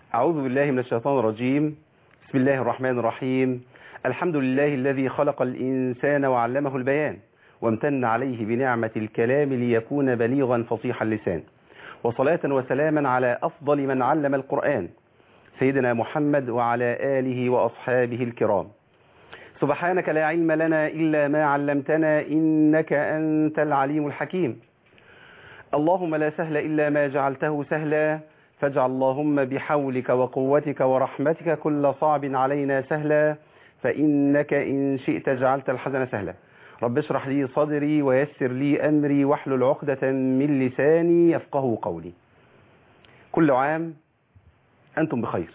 أعوذ بالله من الشيطان الرجيم بسم الله الرحمن الرحيم الحمد لله الذي خلق الإنسان وعلمه البيان وامتن عليه بنعمة الكلام ليكون بليغا فصيح اللسان وصلاة وسلاما على أفضل من علم القرآن سيدنا محمد وعلى آله وأصحابه الكرام سبحانك لا علم لنا إلا ما علمتنا إنك أنت العليم الحكيم اللهم لا سهل إلا ما جعلته سهلا فاجعل اللهم بحولك وقوتك ورحمتك كل صعب علينا سهلا فإنك إن شئت جعلت الحزن سهلا رب اشرح لي صدري ويسر لي أمري واحلل عقدة من لساني يفقه قولي كل عام أنتم بخير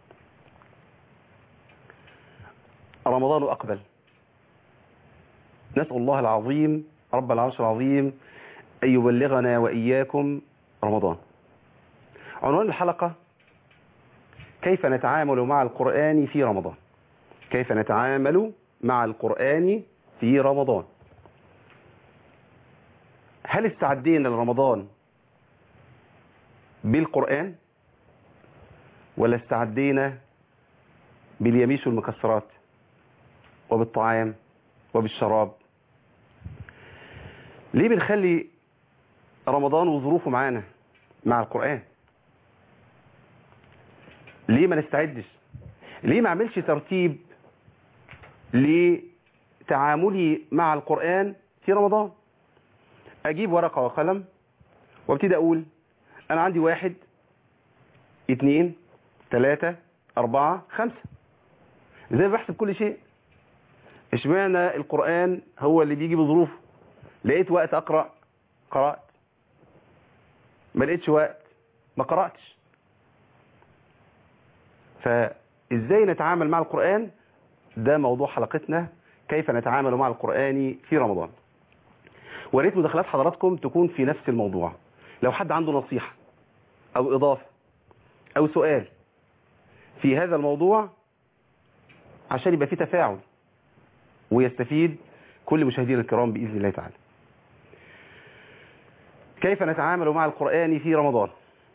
رمضان أقبل نسأل الله العظيم رب العرش العظيم أن يبلغنا وإياكم رمضان عنوان الحلقة كيف نتعامل مع القرآن في رمضان كيف نتعامل مع القرآن في رمضان هل استعدينا لرمضان بالقرآن ولا استعدينا باليميش والمكسرات وبالطعام وبالشراب ليه بنخلي رمضان وظروفه معانا مع القرآن ليه ما نستعدش ليه ما اعملش ترتيب لتعاملي مع القرآن في رمضان اجيب ورقة وقلم وابتدي اقول انا عندي واحد اتنين تلاتة اربعة خمسة زي ما بحسب كل شيء اشمعنى القرآن هو اللي بيجي بظروفه لقيت وقت اقرأ قرأت ما لقيتش وقت ما قرأتش فازاي نتعامل مع القرآن ده موضوع حلقتنا كيف نتعامل مع القرآن في رمضان وريت مداخلات حضراتكم تكون في نفس الموضوع لو حد عنده نصيحة او اضافة او سؤال في هذا الموضوع عشان يبقى في تفاعل ويستفيد كل مشاهدينا الكرام بإذن الله تعالى كيف نتعامل مع القرآن في رمضان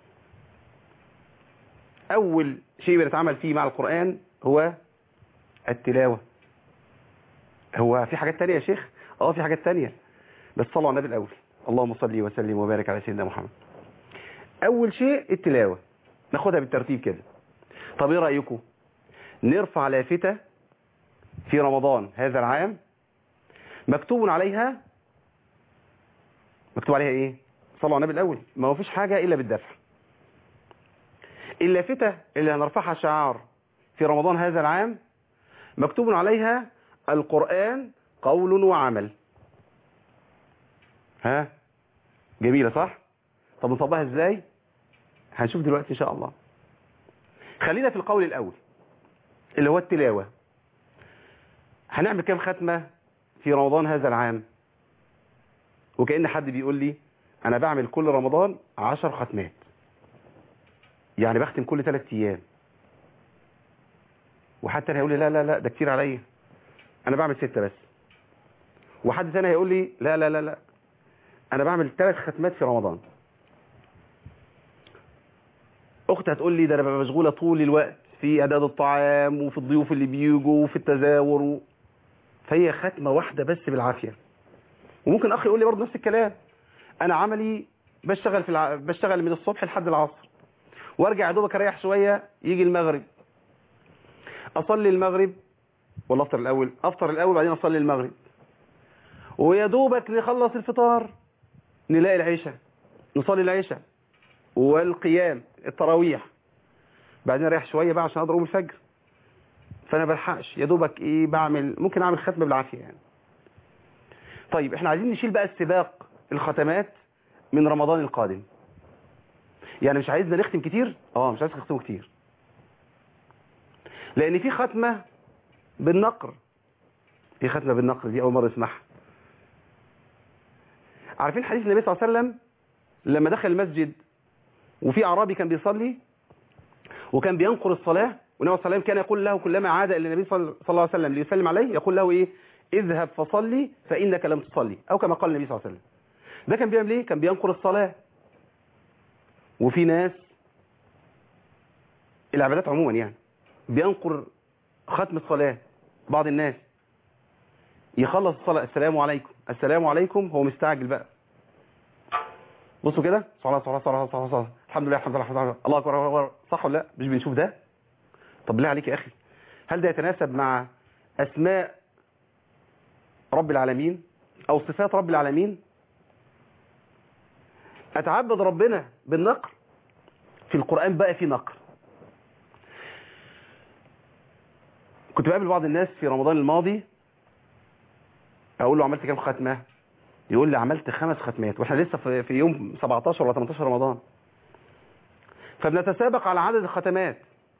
أول شيء بنتعامل فيه مع القرآن هو التلاوة هو في حاجات تانية يا شيخ اه في حاجات تانية بس صلوا على النبي الأول اللهم صل وسلم وبارك على سيدنا محمد أول شيء التلاوة ناخدها بالترتيب كده طب ايه رأيكم نرفع لافتة في رمضان هذا العام مكتوب عليها مكتوب عليها ايه صلوا على النبي الاول ما هو فيش حاجة الا بالدفع اللافتة اللي هنرفعها شعار في رمضان هذا العام مكتوب عليها القرآن قول وعمل ها جميلة صح طب نصبها ازاي هنشوف دلوقتي ان شاء الله خلينا في القول الاول اللي هو التلاوة هنعمل كام ختمة في رمضان هذا العام وكأن حد بيقول لي انا بعمل كل رمضان عشر ختمات يعني بختم كل ثلاث ايام وحتى هيقول لي لا لا لا ده كتير عليا انا بعمل ستة بس وحد ثاني هيقول لي لا لا لا لا انا بعمل ثلاث ختمات في رمضان اخت هتقول لي ده انا ببقى مشغوله طول الوقت في اعداد الطعام وفي الضيوف اللي بيجوا وفي التزاور و... فهي ختمه واحده بس بالعافيه وممكن اخ يقول لي برضه نفس الكلام انا عملي بشتغل في الع... بشتغل من الصبح لحد العصر وارجع يا دوبك اريح شويه يجي المغرب اصلي المغرب ولا افطر الاول افطر الاول بعدين اصلي المغرب ويا دوبك نخلص الفطار نلاقي العشاء نصلي العشاء والقيام التراويح بعدين اريح شويه بقى عشان اقدر اقوم الفجر فانا بلحقش يا دوبك ايه بعمل ممكن اعمل ختمه بالعافيه يعني طيب احنا عايزين نشيل بقى السباق الختمات من رمضان القادم يعني مش عايزنا نختم كتير اه مش عايز نختم كتير لان في ختمه بالنقر ايه ختمه بالنقر دي اول مره اسمعها عارفين حديث النبي صلى الله عليه وسلم لما دخل المسجد وفي اعرابي كان بيصلي وكان بينقر الصلاه والنبي صلى الله عليه وسلم كان يقول له كلما عاد الى النبي صلى الله عليه وسلم ليسلم عليه يقول له ايه اذهب فصلي فانك لم تصلي او كما قال النبي صلى الله عليه وسلم ده كان بيعمل ايه كان بينقر الصلاه وفي ناس العبادات عموما يعني بينقر ختم الصلاة بعض الناس يخلص الصلاة السلام عليكم السلام عليكم هو مستعجل بقى بصوا كده صلاة صلاة صلاة صلاة صلاة الحمد لله الحمد لله الحمد لله الله أكبر الله أكبر صح ولا لا مش بنشوف ده طب بالله عليك يا أخي هل ده يتناسب مع أسماء رب العالمين أو صفات رب العالمين أتعبد ربنا بالنقر في القرآن بقى في نقر كنت بقابل بعض الناس في رمضان الماضي اقول له عملت كام ختمه يقول لي عملت خمس ختمات واحنا لسه في في يوم 17 ولا 18 رمضان فبنتسابق على عدد الختمات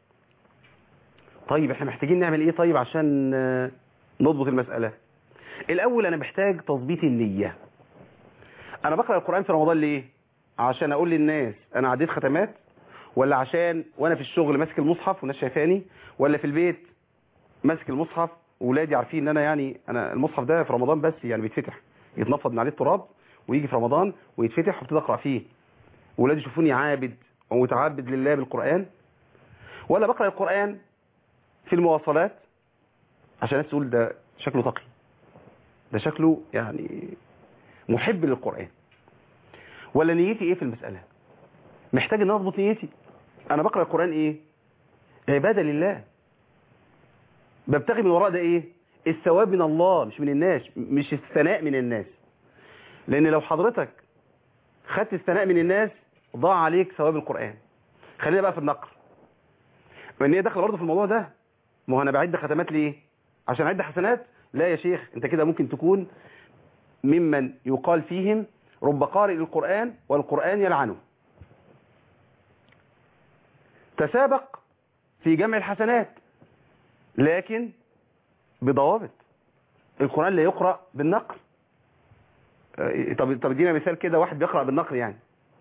طيب احنا محتاجين نعمل ايه طيب عشان آه، نضبط المسألة الاول انا محتاج تظبيط النية انا بقرأ القرآن في رمضان ليه عشان اقول للناس انا عديت ختمات ولا عشان وانا في الشغل ماسك المصحف والناس شايفاني ولا في البيت ماسك المصحف وولادي عارفين ان انا يعني انا المصحف ده في رمضان بس يعني بيتفتح يتنفض من عليه التراب ويجي في رمضان ويتفتح وابتدي اقرا فيه ولادي يشوفوني عابد ومتعبد لله بالقران ولا بقرا القران في المواصلات عشان الناس تقول ده شكله تقي ده شكله يعني محب للقران ولا نيتي ايه في المساله محتاج ان اضبط نيتي انا بقرا القران ايه عباده لله ببتغي من وراء ده ايه الثواب من الله مش من الناس مش الثناء من الناس لان لو حضرتك خدت الثناء من الناس ضاع عليك ثواب القرآن خلينا بقى في النقر وان هي داخله برضه في الموضوع ده ما هو انا بعد ختمات ليه عشان اعد حسنات لا يا شيخ انت كده ممكن تكون ممن يقال فيهم رب قارئ للقرآن والقرآن يلعنه تسابق في جمع الحسنات لكن بضوابط القرآن لا يقرأ بالنقل آه، طب طب ادينا مثال كده واحد بيقرأ بالنقل يعني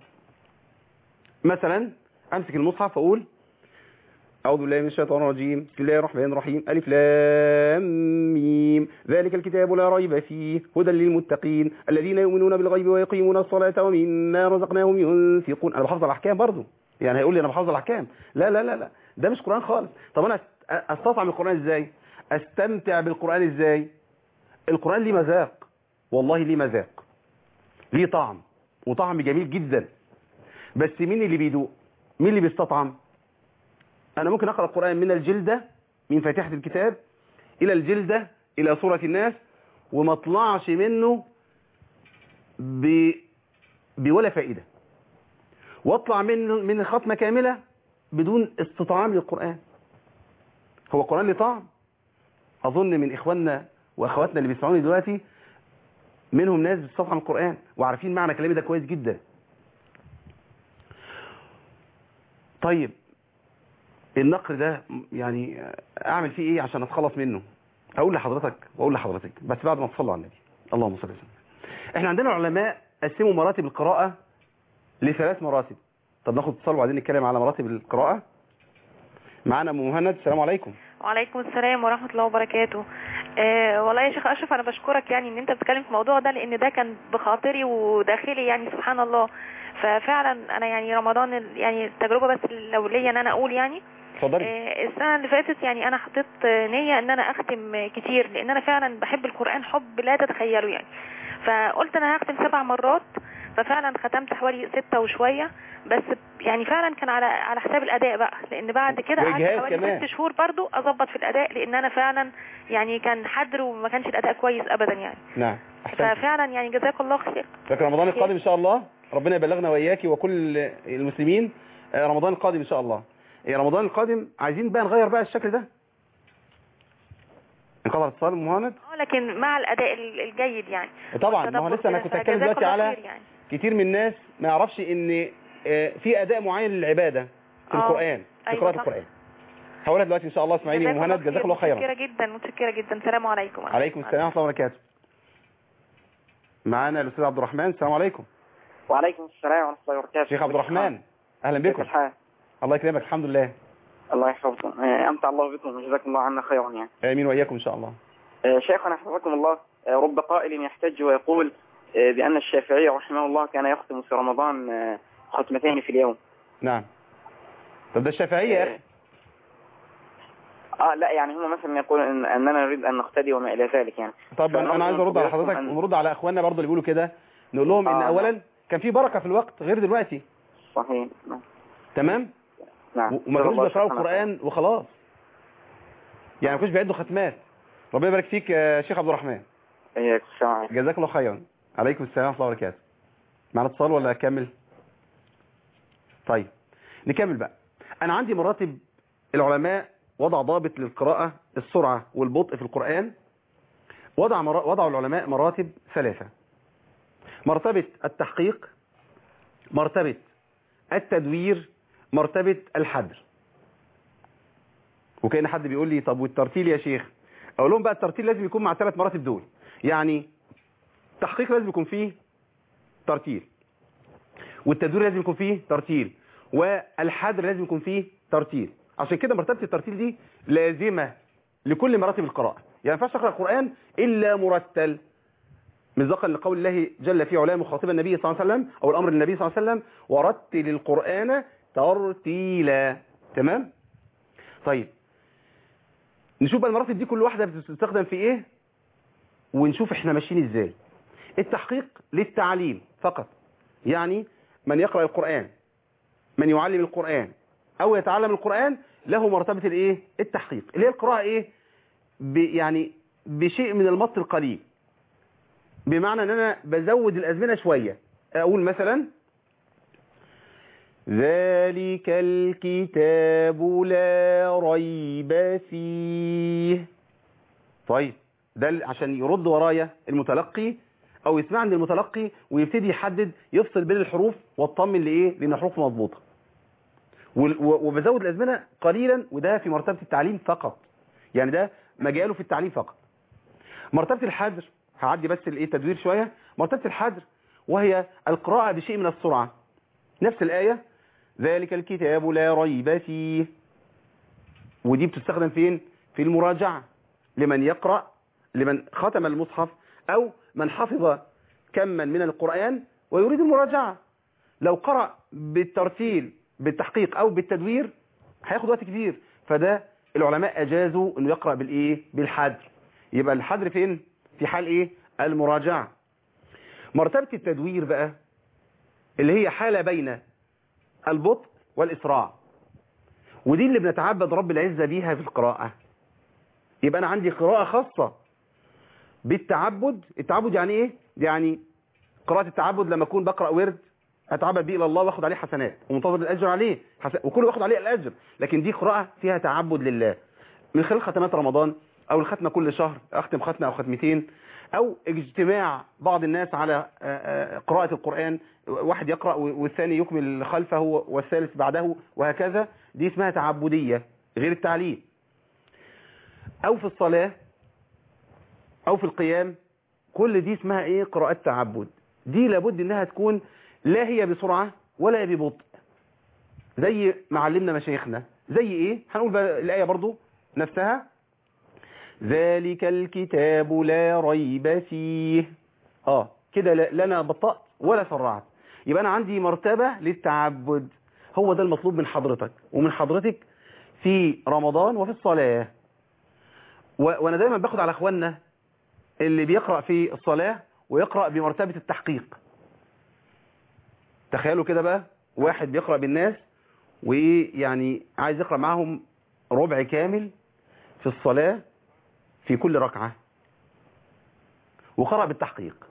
مثلا امسك المصحف واقول أعوذ بالله من الشيطان الرجيم بسم الله الرحمن الرحيم ألف لام ميم ذلك الكتاب لا ريب فيه هدى للمتقين الذين يؤمنون بالغيب ويقيمون الصلاة ومما رزقناهم ينفقون أنا بحفظ الأحكام برضو يعني هيقول لي أنا بحفظ الأحكام لا لا لا لا ده مش قرآن خالص طب أنا أست- أستطعم القرآن إزاي أستمتع بالقرآن إزاي القرآن ليه مذاق والله ليه مذاق ليه طعم وطعم جميل جدا بس مين اللي بيدوق مين اللي بيستطعم أنا ممكن أقرأ القرآن من الجلدة من فاتحة الكتاب إلى الجلدة إلى سورة الناس وما اطلعش منه ب... بولا فائدة واطلع من من ختمة كاملة بدون استطعام للقرآن هو القرآن له طعم أظن من إخواننا وأخواتنا اللي بيسمعوني دلوقتي منهم ناس بتستطعم القرآن وعارفين معنى كلامي ده كويس جدا طيب النقر ده يعني اعمل فيه ايه عشان اتخلص منه اقول لحضرتك واقول لحضرتك بس بعد ما تصلوا على النبي اللهم صل وسلم احنا عندنا علماء قسموا مراتب القراءة لثلاث مراتب طب ناخد اتصال وبعدين نتكلم على مراتب القراءة معانا ام مهند السلام عليكم وعليكم السلام ورحمة الله وبركاته آه والله يا شيخ أشرف أنا بشكرك يعني إن أنت بتتكلم في الموضوع ده لأن ده كان بخاطري وداخلي يعني سبحان الله ففعلا أنا يعني رمضان ال- يعني التجربة بس لو ليا إن أنا أقول يعني اتفضلي آه السنة اللي فاتت يعني أنا حطيت آه، نية إن أنا أختم كتير لأن أنا فعلا بحب القرآن حب لا تتخيله يعني فقلت أنا هختم سبع مرات ففعلا ختمت حوالي ستة وشوية بس يعني فعلا كان على على حساب الاداء بقى لان بعد كده قعدت وإجهاد حوالي كمان. ست شهور برضو اظبط في الاداء لان انا فعلا يعني كان حدر وما كانش الاداء كويس ابدا يعني نعم احسنت ففعلا يعني جزاك الله خير لكن رمضان القادم ان شاء الله ربنا يبلغنا واياكي وكل المسلمين آه، رمضان القادم ان شاء الله إيه، رمضان القادم عايزين بقى نغير بقى الشكل ده انقطع اتصال أم مهند اه لكن مع الاداء ال- الجيد يعني طبعا ما هو لسه انا كنت هتكلم فجزاك دلوقتي الله على خير يعني. كتير من الناس ما يعرفش ان آه، في اداء معين للعباده في آه. القران في أيوة قراءه صح. القران هقولها دلوقتي ان شاء الله اسماعيلي جزاك ام مهند خير. جزاك الله خيرا متشكرة جدا متشكرة جدا السلام عليكم عليكم السلام ورحمه الله وبركاته معانا الاستاذ عبد الرحمن السلام عليكم وعليكم السلام ورحمة الله وبركاته شيخ عبد الرحمن اهلا كيف بكم الحال؟ الله يكرمك الحمد لله الله يحفظكم آه، أمتع الله بكم وجزاكم الله عنا خيرا يعني امين واياكم ان شاء الله آه، شيخنا حفظكم الله آه، رب قائل يحتج ويقول آه، بأن الشافعي رحمه الله كان يختم في رمضان آه، ختمتين في اليوم نعم طب ده الشافعيه يا اخي اه لا يعني هم مثلا يقولون إن اننا نريد ان نقتدي وما الى ذلك يعني طب انا أنا عايز ارد على حضرتك أن- ونرد على اخواننا برضه اللي بيقولوا كده نقول لهم ان آه. اولا كان في بركه في الوقت غير دلوقتي صحيح نعم. تمام نعم و- وما كانوش بيقراوا القران وخلاص يعني ما كانوش بيعدوا ختمات ربنا يبارك فيك يا شيخ عبد الرحمن اياك السلام عليكم جزاك الله خيرا عليكم السلام ورحمه الله وبركاته معنا اتصال ولا اكمل طيب نكمل بقى انا عندي مراتب العلماء وضع ضابط للقراءه السرعه والبطء في القران وضع مرا... وضعوا العلماء مراتب ثلاثه مرتبه التحقيق مرتبه التدوير مرتبه الحدر وكأن حد بيقول لي طب والترتيل يا شيخ اقول لهم بقى الترتيل لازم يكون مع ثلاث مراتب دول يعني التحقيق لازم يكون فيه ترتيل والتدوير لازم يكون فيه ترتيل والحدر لازم يكون فيه ترتيل عشان كده مرتبة الترتيل دي لازمة لكل مراتب القراءة يعني ما ينفعش تقرأ القرآن إلا مرتل مصداقا لقول الله جل في علاه مخاطبا النبي صلى الله عليه وسلم أو الأمر للنبي صلى الله عليه وسلم ورتل القرآن ترتيلا تمام طيب نشوف بقى المراتب دي كل واحدة بتستخدم في إيه ونشوف احنا ماشيين ازاي التحقيق للتعليم فقط يعني من يقرأ القرآن من يعلم القرآن او يتعلم القرآن له مرتبة الايه التحقيق اللي هي القراءة ايه ب يعني بشيء من المط القليل بمعنى ان انا بزود الازمنة شوية اقول مثلا ذلك الكتاب لا ريب فيه طيب ده ال- عشان يرد ورايا المتلقي او يسمع عند المتلقي ويبتدي يحدد يفصل بين الحروف واطمن لايه لان الحروف مضبوطه وال- و- وبزود الازمنه قليلا وده في مرتبه التعليم فقط يعني ده مجاله في التعليم فقط مرتبه الحذر هعدي بس الايه تدوير شويه مرتبه الحذر وهي القراءه بشيء من السرعه نفس الايه ذلك الكتاب لا ريب فيه ودي بتستخدم فين في المراجعه لمن يقرأ لمن ختم المصحف أو من حفظ كما من القرآن ويريد المراجعة لو قرأ بالترتيل بالتحقيق أو بالتدوير هياخد وقت كبير فده العلماء أجازوا أنه يقرأ بالإيه بالحدر يبقى الحدر فين في حال إيه المراجعة مرتبة التدوير بقى اللي هي حالة بين البطء والإسراع ودي اللي بنتعبد رب العزة بيها في القراءة يبقى انا عندي قراءة خاصة بالتعبد التعبد يعني ايه يعني قراءة التعبد لما اكون بقرأ ورد اتعبد بيه الى الله واخد عليه حسنات ومنتظر الاجر عليه حسن... وكله واخد عليه الاجر لكن دي قراءة فيها تعبد لله من خلال ختمات رمضان او الختمة كل شهر اختم ختمة او ختمتين او اجتماع بعض الناس على آه، آه، قراءة القرآن واحد يقرأ والثاني يكمل خلفه والثالث بعده وهكذا دي اسمها تعبدية غير التعليم او في الصلاة او في القيام كل دي اسمها ايه قراءات تعبد دي لابد انها تكون لا هي بسرعة ولا ببطء زي ما علمنا مشايخنا زي ايه هنقول بقى الايه برضو نفسها ذلك الكتاب لا ريب فيه اه كده لا لا انا بطأت ولا سرعت يبقى انا عندي مرتبة للتعبد هو ده المطلوب من حضرتك ومن حضرتك في رمضان وفي الصلاة و- وانا دايما باخد على اخواننا اللي بيقرأ في الصلاة ويقرأ بمرتبة التحقيق تخيلوا كده بقى واحد بيقرأ بالناس وايه يعني عايز يقرأ معاهم ربع كامل في الصلاة في كل ركعة وقرأ بالتحقيق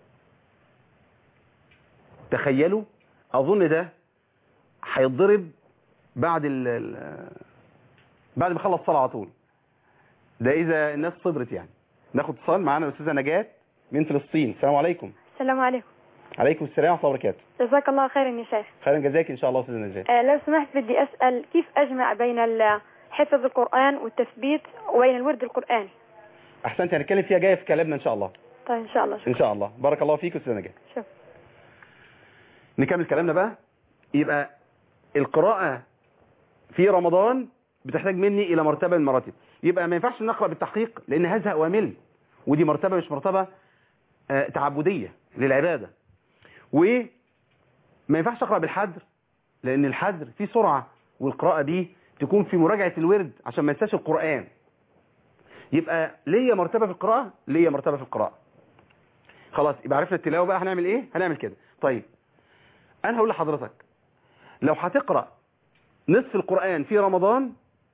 تخيلوا اظن ده هيتضرب بعد ال ال- بعد ما خلص صلاة على طول ده اذا الناس صبرت يعني ناخد اتصال معانا الاستاذه نجاة من فلسطين السلام عليكم السلام عليكم عليكم السلام ورحمه الله وبركاته جزاك الله خيرا يا شيخ خيرا جزاك ان شاء الله استاذه نجاة آه، لو سمحت بدي أسأل كيف أجمع بين ال- حفظ القرآن والتثبيت وبين الورد القرآني احسنت هنتكلم فيها جايه في كلامنا ان شاء الله طيب إن شاء الله ان شكرا شاء الله بارك الله فيك استاذه نجاة شكرا نكمل كلامنا بقى يبقى القراءة في رمضان بتحتاج مني إلى مرتبة من المراتب يبقى ما ينفعش نقرأ بالتحقيق لأن هزهق وامل ودي مرتبة مش مرتبة آه، تعبدية للعبادة وما ينفعش أقرأ بالحدر لأن الحدر فيه سرعة والقراءة دي تكون في مراجعة الورد عشان ما ينساش القرآن يبقى ليا مرتبة في القراءة ليا مرتبة في القراءة خلاص يبقى عرفنا التلاوة بقى هنعمل ايه هنعمل كده طيب انا هقول لحضرتك لو هتقرأ نصف القرآن في رمضان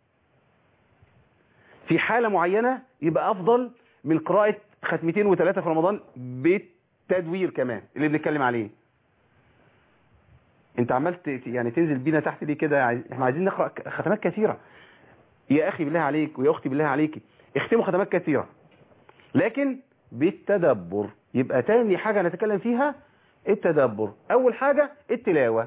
في حالة معينة يبقى افضل من قراءة ختمتين وثلاثة في رمضان بالتدوير كمان اللي بنتكلم عليه انت عمال ت- يعني تنزل بينا تحت ليه كده عايز- احنا عايزين نقرأ ك- ختمات كثيرة يا اخي بالله عليك ويا اختي بالله عليك اختموا ختمات كثيرة لكن بالتدبر يبقى تاني حاجة نتكلم فيها التدبر اول حاجة التلاوة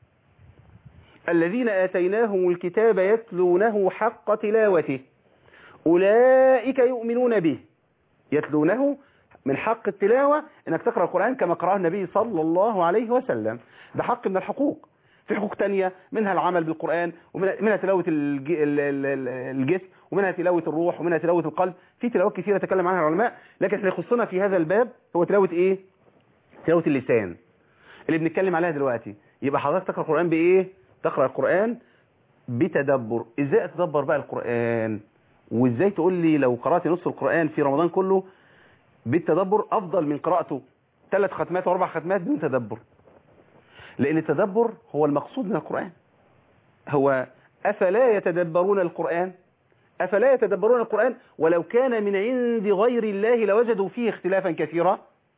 الذين آتيناهم الكتاب يتلونه حق تلاوته أولئك يؤمنون به يتلونه من حق التلاوة انك تقرأ القرآن كما قرأه النبي صلى الله عليه وسلم ده حق من الحقوق في حقوق تانية منها العمل بالقرآن ومنها تلاوة الج- ال- ال- ال- الجسم ومنها تلاوة الروح ومنها تلاوة القلب في تلاوات كثيرة تكلم عنها العلماء لكن احنا يخصنا في هذا الباب هو تلاوة ايه تلاوة اللسان اللي بنتكلم عليها دلوقتي يبقى حضرتك تقرأ القرآن بايه تقرأ القرآن بتدبر ازاي اتدبر بقى القرآن وازاي تقول لي لو قرأت نص القرآن في رمضان كله بالتدبر افضل من قراءته ثلاث ختمات واربع ختمات بدون تدبر لان التدبر هو المقصود من القرآن هو افلا يتدبرون القرآن افلا يتدبرون القرآن ولو كان من عند غير الله لوجدوا فيه اختلافا كثيرا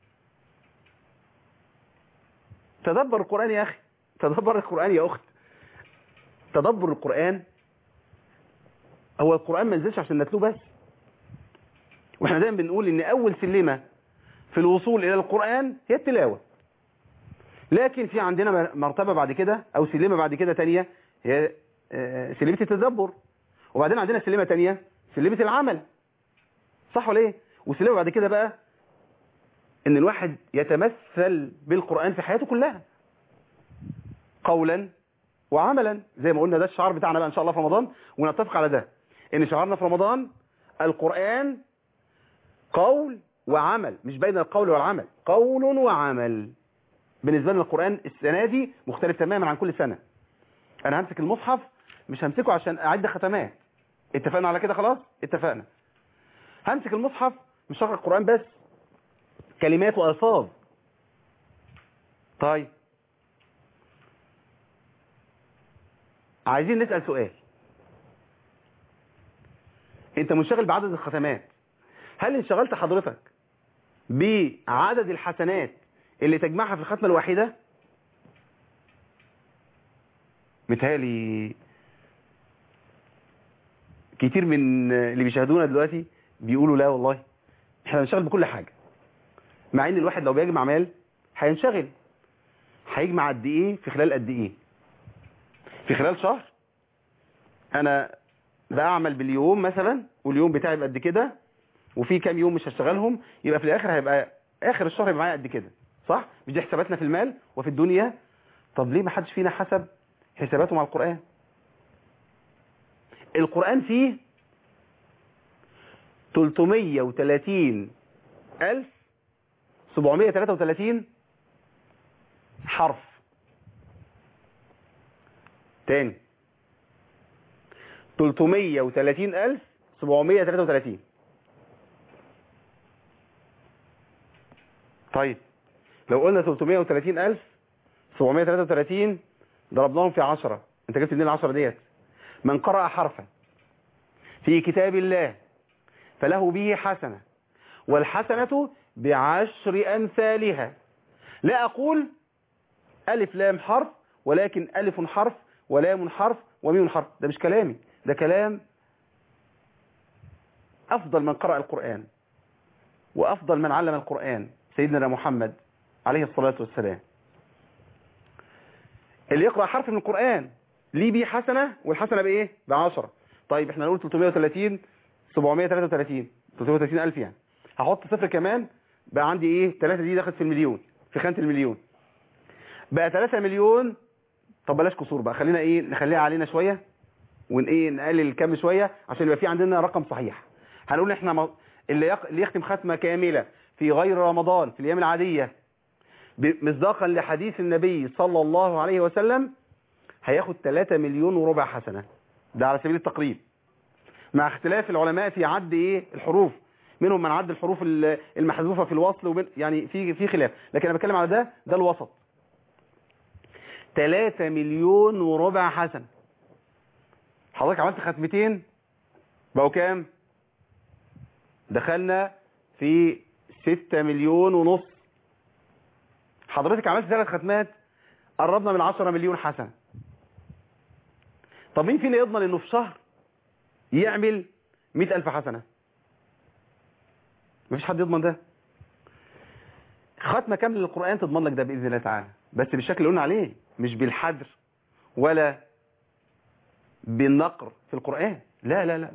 تدبر القرآن يا اخي تدبر القرآن يا اخت تدبر القرآن هو القرآن ما نزلش عشان نتلوه بس واحنا دايما بنقول ان اول سلمة في الوصول الى القرآن هي التلاوة لكن في عندنا مرتبة بعد كده او سلمة بعد كده تانية هي آه، سلمة التدبر وبعدين عندنا سلمة تانية سلمة العمل صح ولا ايه وسلمة بعد كده بقى ان الواحد يتمثل بالقرآن في حياته كلها قولا وعملا زي ما قلنا ده الشعار بتاعنا بقى ان شاء الله في رمضان ونتفق على ده ان شعارنا في رمضان القرآن قول وعمل مش بين القول والعمل قول وعمل بالنسبة لنا القرآن السنة دي مختلف تماما عن كل سنة انا همسك المصحف مش همسكه عشان اعد ختمات اتفقنا على كده خلاص اتفقنا همسك المصحف مش هقرا القرآن بس كلمات والفاظ طيب عايزين نسأل سؤال انت منشغل بعدد الختمات هل انشغلت حضرتك بعدد الحسنات اللي تجمعها في الختمة الواحدة متهيألي كتير من اللي بيشاهدونا دلوقتي بيقولوا لا والله احنا بنشتغل بكل حاجة مع ان الواحد لو بيجمع مال هينشغل هيجمع قد ايه في خلال قد ايه في خلال شهر انا بعمل باليوم مثلا واليوم بتاعي بقد كده وفي كام يوم مش هشتغلهم يبقى في الاخر هيبقى اخر الشهر يبقى معايا قد كده صح مش دي حساباتنا في المال وفي الدنيا طب ليه ما حدش فينا حسب حساباته مع القرآن القرآن فيه 330 ألف 733 حرف تاني 330 ألف 733 طيب لو قلنا 330 ألف 733 ضربناهم في 10 انت جبت منين العشرة ديت من قرأ حرفا في كتاب الله فله به حسنة والحسنة بعشر أمثالها لا أقول ألف لام حرف ولكن ألف حرف ولام حرف وميم حرف ده مش كلامي ده كلام أفضل من قرأ القرآن وأفضل من علم القرآن سيدنا محمد عليه الصلاة والسلام اللي يقرأ حرف من القرآن ليه بيه حسنة والحسنة بإيه بعشرة طيب احنا نقول 330 733 330 ألف يعني هحط صفر كمان بقى عندي ايه 3 دي دخلت في المليون في خانة المليون بقى 3 مليون طب بلاش كسور بقى خلينا ايه نخليها علينا شوية ون ايه نقلل الكم شوية عشان يبقى في عندنا رقم صحيح هنقول احنا م... اللي, يق... اللي يختم ختمة كاملة في غير رمضان في الايام العادية مصداقا لحديث النبي صلى الله عليه وسلم هياخد 3 مليون وربع حسنة ده على سبيل التقريب مع اختلاف العلماء في عد ايه الحروف منهم من عد الحروف ال- المحذوفه في الوصل وبين يعني في في خلاف لكن انا بتكلم على ده ده الوسط 3 مليون وربع حسنه حضرتك عملت ختمتين بقوا كام دخلنا في 6 مليون ونص حضرتك عملت ثلاث ختمات قربنا من 10 مليون حسنه طب مين فينا يضمن انه في شهر يعمل 100000 حسنه مفيش حد يضمن ده ختمه كامله للقران تضمن لك ده باذن الله تعالى بس بالشكل اللي قلنا عليه مش بالحذر ولا بالنقر في القران لا لا لا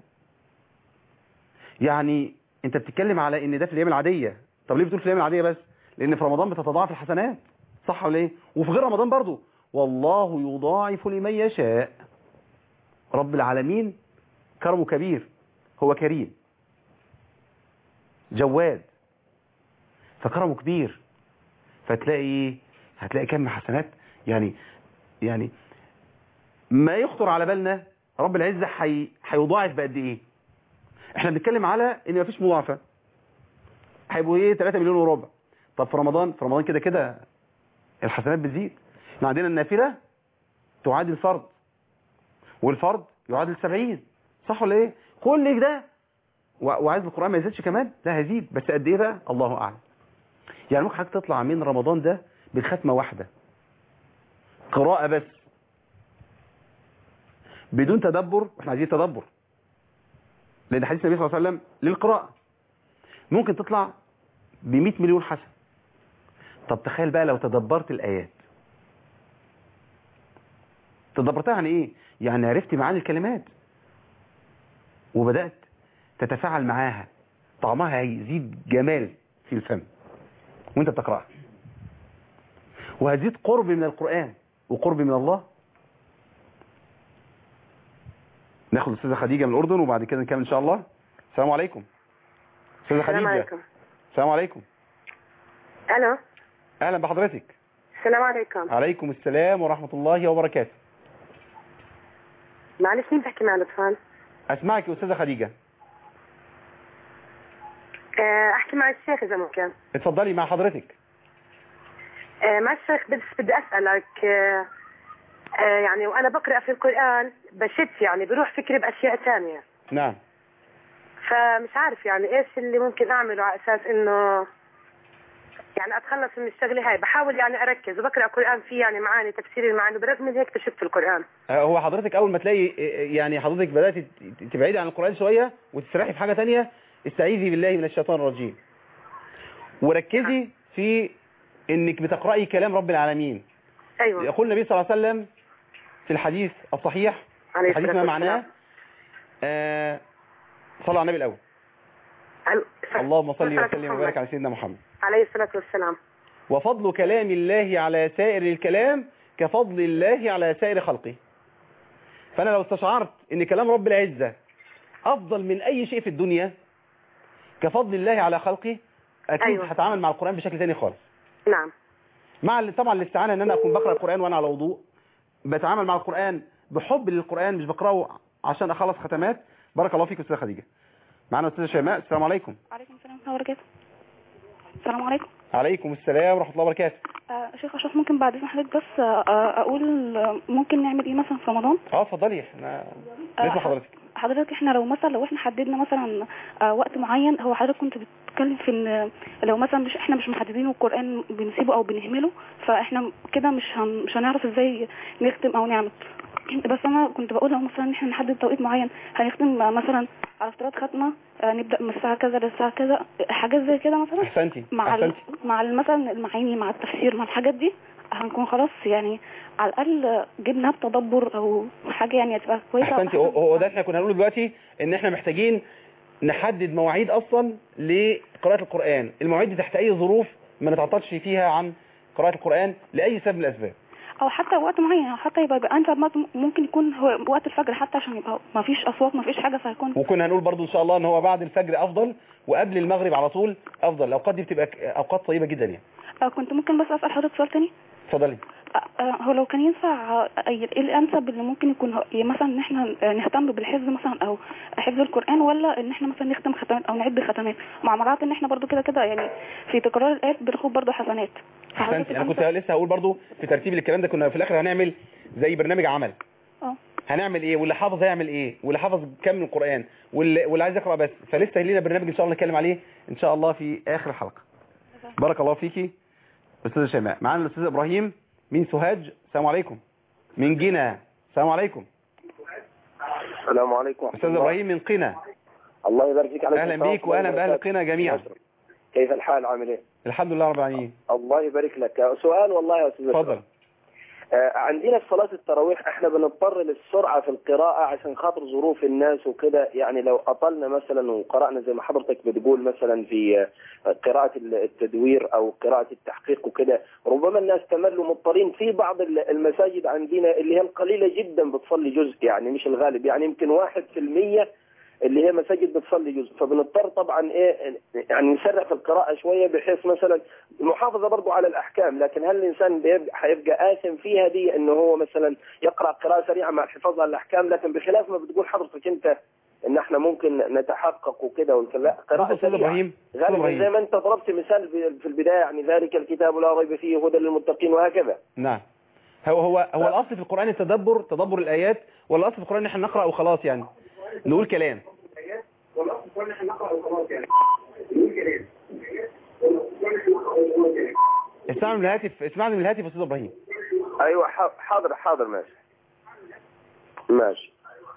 يعني انت بتتكلم على ان ده في الايام العاديه طب ليه بتقول في الايام العاديه بس لان في رمضان بتتضاعف الحسنات صح ولا ايه وفي غير رمضان برضو والله يضاعف لمن يشاء رب العالمين كرمه كبير هو كريم جواد فكرمه كبير فتلاقي ايه هتلاقي كم حسنات يعني يعني ما يخطر على بالنا رب العزة حي... هيضاعف بقد ايه احنا بنتكلم على ان مفيش مضاعفه هيبقوا ايه 3 مليون وربع طب في رمضان في رمضان كده كده الحسنات بتزيد احنا عندنا النافله تعادل فرض والفرض يعادل 70 صح ولا ايه كل ده و- وعايز القران ما يزيدش كمان لا هيزيد بس قد ايه بقى الله اعلم يعني ممكن حضرتك تطلع من رمضان ده بختمه واحده قراءه بس بدون تدبر واحنا عايزين تدبر لان حديث النبي صلى الله عليه وسلم للقراءه ممكن تطلع ب 100 مليون حسن طب تخيل بقى لو تدبرت الايات تدبرتها يعني ايه يعني عرفت معاني الكلمات وبدات تتفاعل معاها طعمها هيزيد جمال في الفم وانت بتقراها وهتزيد قرب من القران وقرب من الله ناخد الاستاذه خديجه من الاردن وبعد كده نكمل ان شاء الله السلام عليكم استاذه السلام خديجه عليكم السلام عليكم الو اهلا بحضرتك السلام عليكم عليكم السلام ورحمه الله وبركاته معلش مين بحكي مع لطفان اسمعك يا استاذه خديجه آه، احكي مع الشيخ اذا ممكن اتفضلي مع حضرتك آه، مع الشيخ بس بدي اسالك آه، آه، يعني وانا بقرا في القران بشت يعني بروح فكري باشياء ثانيه نعم فمش عارف يعني ايش اللي ممكن اعمله على اساس انه يعني اتخلص من الشغله هاي بحاول يعني اركز وبقرا قران فيه يعني معاني تفسير المعاني برغم من هيك بشت في القران آه، هو حضرتك اول ما تلاقي آه، يعني حضرتك بدات ت- تبعدي عن القران شويه وتسرحي في حاجه تانية استعيذي بالله من الشيطان الرجيم وركزي في انك بتقراي كلام رب العالمين ايوه يقول النبي صلى الله عليه وسلم في الحديث الصحيح عليه الحديث الصلاة ما معناه والسلام. آه صلى على النبي الاول على- اللهم صل صلاة وسلم محمد. وبارك على سيدنا محمد عليه الصلاه والسلام وفضل كلام الله على سائر الكلام كفضل الله على سائر خلقه فأنا لو استشعرت ان كلام رب العزة أفضل من أي شيء في الدنيا كفضل الله على خلقه أكيد أيوة. هتعامل مع القرآن بشكل تاني خالص نعم مع ال- طبعا الاستعانة ان انا اكون بقرأ القرآن وانا على وضوء بتعامل مع القرآن بحب للقرآن مش بقرأه عشان اخلص ختمات بارك الله فيك استاذة خديجة معنا استاذة شيماء السلام عليكم عليكم السلام ورحمة الله وبركاته السلام عليكم عليكم السلام ورحمة الله وبركاته آه شيخ أشرف ممكن بعد إذن حضرتك بس آه آه، أقول آه، ممكن نعمل إيه مثلا في رمضان اه اتفضلي احنا آه، باسم حضرتك حضرتك إحنا لو مثلا لو إحنا حددنا مثلا آه وقت معين هو حضرتك كنت بتتكلم في إن لو مثلا مش إحنا مش محددين القرآن بنسيبه أو بنهمله فإحنا كده مش هن مش هنعرف إزاي نختم أو نعمل بس أنا كنت بقول لو مثلا إن إحنا نحدد توقيت معين هنختم آه، مثلا على افتراض ختمة آه، نبدأ من الساعة كذا للساعة كذا حاجات زي كده مثلا احسنتي مع ال... احسنتي مع ال- مثلا المعاني مع التفسير مع الحاجات دي هنكون خلاص يعني على الاقل جبنا بتدبر او حاجه يعني هتبقى كويسه احسنتي هو- هو ده احنا كنا هنقوله دلوقتي ان احنا محتاجين نحدد مواعيد اصلا لقراءة القرآن المواعيد دي تحت اي ظروف ما نتعطلش فيها عن قراءة القرآن لأي سبب من الأسباب او حتى وقت معين أو حتى يبقى يبقى انسب وقت ممكن يكون هو وقت الفجر حتى عشان يبقى ما فيش اصوات ما فيش حاجه فيكون وكنا هنقول برضو ان شاء الله ان هو بعد الفجر افضل وقبل المغرب على طول افضل الاوقات دي بتبقى ك- اوقات طيبة جدا يعني آه، كنت ممكن بس اسال حضرتك سؤال تاني اتفضلي آه، هو لو كان ينفع آه، ايه الانسب اللي ممكن يكون هو- يعني مثلا ان احنا آه، نهتم بالحفظ مثلا او حفظ القران ولا ان احنا مثلا نختم ختمات او نعد ختمات مع مرات ان احنا برضو كده كده يعني في تكرار الايات بناخد برضو حسنات فحضرتك احسنت انا كنت الأنسب- لسه هقول برضو في ترتيب الكلام ده كنا في الاخر هنعمل زي برنامج عمل اه هنعمل ايه واللي حافظ هيعمل ايه واللي حافظ كم من القران واللي, واللي عايز يقرا بس فلسه لينا برنامج ان شاء الله نتكلم عليه ان شاء الله في اخر الحلقه بارك الله فيكي استاذه شيماء معانا الاستاذ ابراهيم من سوهاج السلام عليكم من جنة السلام عليكم السلام عليكم ورحمة استاذ الله. ابراهيم من قنا الله يبارك فيك عليكم اهلا السلام بيك واهلا ورحمة الله باهل وبركاته. قنا جميعا كيف الحال عامل ايه الحمد لله رب العالمين الله يبارك لك سؤال والله يا استاذ اتفضل آه عندنا في صلاة التراويح احنا بنضطر للسرعة في القراءة عشان خاطر ظروف الناس وكده يعني لو اطلنا مثلا وقرأنا زي ما حضرتك بتقول مثلا في آه، قراءة التدوير او قراءة التحقيق وكده ربما الناس تملوا مضطرين في بعض ال- المساجد عندنا اللي هي القليلة جدا بتصلي جزء يعني مش الغالب يعني يمكن واحد في المية اللي هي مساجد بتصلي جزء فبنضطر طبعا ايه يعني نسرع في القراءة شوية بحيث مثلا المحافظة برضو على الأحكام لكن هل الإنسان بيبقى هيبقى آثم فيها دي إنه هو مثلا يقرأ قراءة سريعة مع الحفاظ على الأحكام لكن بخلاف ما بتقول حضرتك أنت إن إحنا ممكن نتحقق وكده ولكن لا بص يا قراءة استاذ سريعة ابراهيم أستاذ غالبا إبراهيم. زي ما أنت ضربت مثال في- في البداية يعني ذلك الكتاب لا ريب فيه هدى للمتقين وهكذا نعم هو هو هو الاصل في القران التدبر تدبر الايات ولا الاصل في القران ان احنا نقرا وخلاص يعني نقول كلام اسمعني من الهاتف اسمعني من الهاتف يا استاذ ابراهيم أيوة ح- حاضر حاضر ماشي ماشي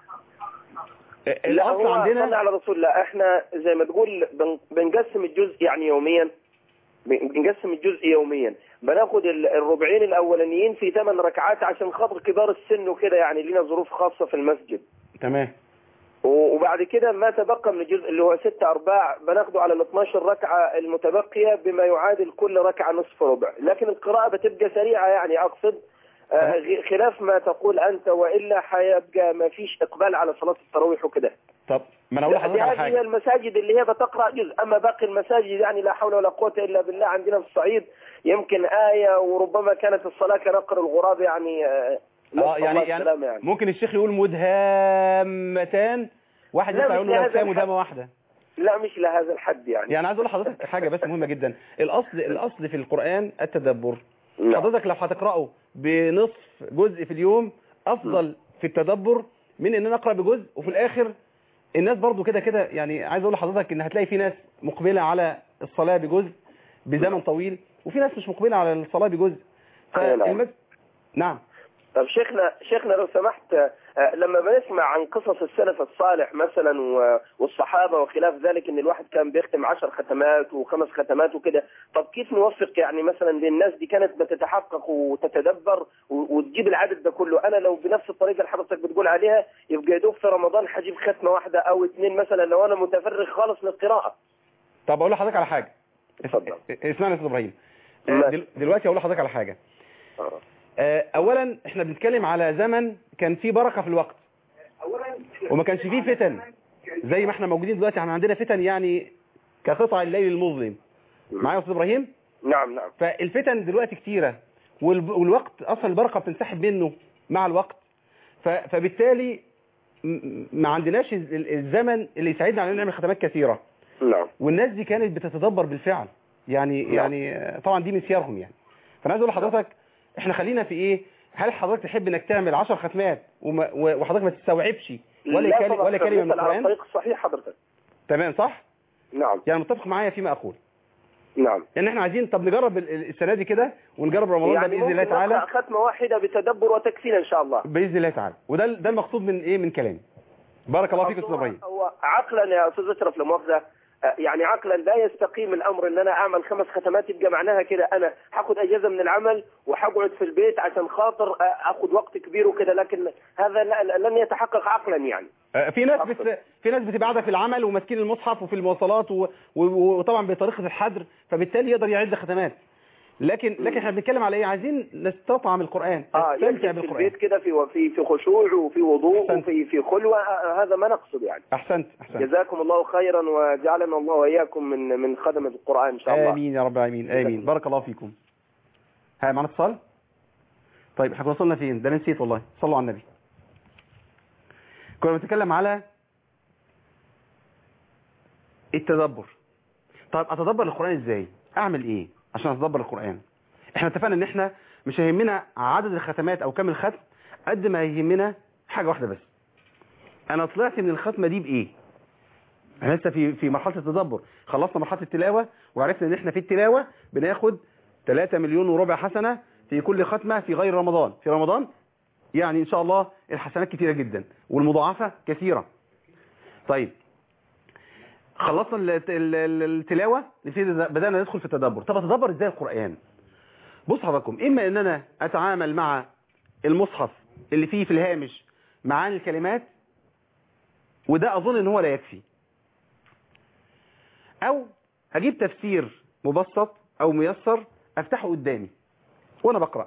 لا الاصل هو صلى عندنا على رسول الله احنا زي ما تقول بن- بنقسم الجزء يعني يوميا بن- بنقسم الجزء يوميا بناخد ال- الربعين الاولانيين في ثمان ركعات عشان خاطر كبار السن وكده يعني لنا ظروف خاصة في المسجد تمام و- وبعد كده ما تبقى من الجزء اللي هو ستة أرباع بناخده على ال 12 ركعة المتبقية بما يعادل كل ركعة نصف ربع لكن القراءة بتبقى سريعة يعني أقصد آه، غ- خلاف ما تقول أنت وإلا هيبقى ما فيش إقبال على صلاة التراويح وكده طب ما انا اقول لا، دي لحضرتك على هذه هي حاجه المساجد اللي هي بتقرأ جزء أما باقي المساجد يعني لا حول ولا قوة إلا بالله عندنا في الصعيد يمكن آية وربما كانت الصلاة كنقر الغراب يعني آه، نسأل اه يعني الله يعني السلامة يعني ممكن الشيخ يقول مدهامتان واحد لا، يطلع مش يقول له لا لهذا كفايه الحد. مدامه واحده لا مش لهذا الحد يعني يعني عايز اقول لحضرتك حاجه بس مهمه جدا الاصل الاصل في القران التدبر نعم. حضرتك لو هتقراه بنصف جزء في اليوم افضل في التدبر من ان انا اقرا بجزء وفي الاخر الناس برضو كده كده يعني عايز اقول لحضرتك ان هتلاقي في ناس مقبله على الصلاه بجزء بزمن طويل وفي ناس مش مقبله على الصلاه بجزء أي نعم. فالمس... نعم طب شيخنا شيخنا لو سمحت آه، لما بنسمع عن قصص السلف الصالح مثلا و- والصحابه وخلاف ذلك ان الواحد كان بيختم عشر ختمات وخمس ختمات وكده طب كيف نوفق يعني مثلا للناس دي كانت بتتحقق وتتدبر و- وتجيب العدد ده كله انا لو بنفس الطريقه اللي حضرتك بتقول عليها يبقى يدوب في رمضان هجيب ختمه واحده او اثنين مثلا لو انا متفرغ خالص للقراءه طب اقول لحضرتك على حاجه اتفضل. اسمعني يا استاذ ابراهيم آه، ماشي. دل- دلوقتي اقول لحضرتك على حاجه آه. آه، اولا احنا بنتكلم على زمن كان فيه بركه في الوقت وما كانش فيه فتن زي ما احنا موجودين دلوقتي احنا عندنا فتن يعني كقطع الليل المظلم معايا يا استاذ ابراهيم نعم نعم فالفتن دلوقتي كتيره والب- والوقت اصلا البركه بتنسحب منه مع الوقت ف- فبالتالي م- ما عندناش ال- ال- الزمن اللي يساعدنا على ان نعمل ختمات كثيره نعم والناس دي كانت بتتدبر بالفعل يعني نعم. يعني آه، طبعا دي من سيرهم يعني فانا عايز اقول لحضرتك احنا خلينا في ايه هل حضرتك تحب انك تعمل 10 ختمات وما و- وحضرتك ما تستوعبش ولا لا كلمه طبعاً، ولا كلمه من بنسأل على القران الطريق الصحيح حضرتك تمام صح نعم يعني متفق معايا فيما اقول نعم يعني احنا عايزين طب نجرب ال- ال- السنه دي كده ونجرب رمضان ده يعني باذن الله ممكن تعالى نقرأ ختمة واحدة بتدبر وتكفينا إن شاء الله باذن الله تعالى وده ال- ده المقصود من ايه من كلامي بارك الله فيك يا استاذ ابراهيم هو عقلا يا استاذ اشرف لا مؤاخذه آه، يعني عقلا لا يستقيم الامر ان انا اعمل خمس ختمات يبقى معناها كده انا هاخد اجازه من العمل وهقعد في البيت عشان خاطر آه، اخد وقت كبير وكده لكن هذا لا- لن يتحقق عقلا يعني آه، في ناس بت... في ناس بتبقى قاعده في العمل وماسكين المصحف وفي المواصلات و... و... وطبعا بطريقه الحذر فبالتالي يقدر يعد ختمات لكن لكن احنا بنتكلم على ايه عايزين نستطعم القران اه نستمتع يمكن في بالقران البيت كده في في في خشوع وفي وضوء أحسنت. وفي في خلوه آه، هذا ما نقصد يعني احسنت احسنت جزاكم الله خيرا وجعلنا الله واياكم من من خدمه القران ان شاء الله امين يا رب العالمين امين بارك الله فيكم ها معنا اتصال طيب احنا وصلنا فين ده أنا نسيت والله صلوا على النبي كنا بنتكلم على التدبر طيب اتدبر القرآن ازاي اعمل ايه عشان اتدبر القرآن احنا اتفقنا ان احنا مش هيهمنا عدد الختمات او كم الختم قد ما يهمنا حاجة واحدة بس انا طلعت من الختمة دي بايه احنا لسه في في مرحلة التدبر خلصنا مرحلة التلاوة وعرفنا ان احنا في التلاوة بناخد 3 مليون وربع حسنة في كل ختمة في غير رمضان في رمضان يعني ان شاء الله الحسنات كتيرة جدا والمضاعفة كثيرة طيب خلصنا ال- ال- ال- التلاوة نبتدي بدأنا ندخل في التدبر طب اتدبر ازاي القرآن بص حضراتكم اما ان انا اتعامل مع المصحف اللي فيه في الهامش معاني الكلمات وده اظن ان هو لا يكفي او هجيب تفسير مبسط او ميسر افتحه قدامي وانا بقرأ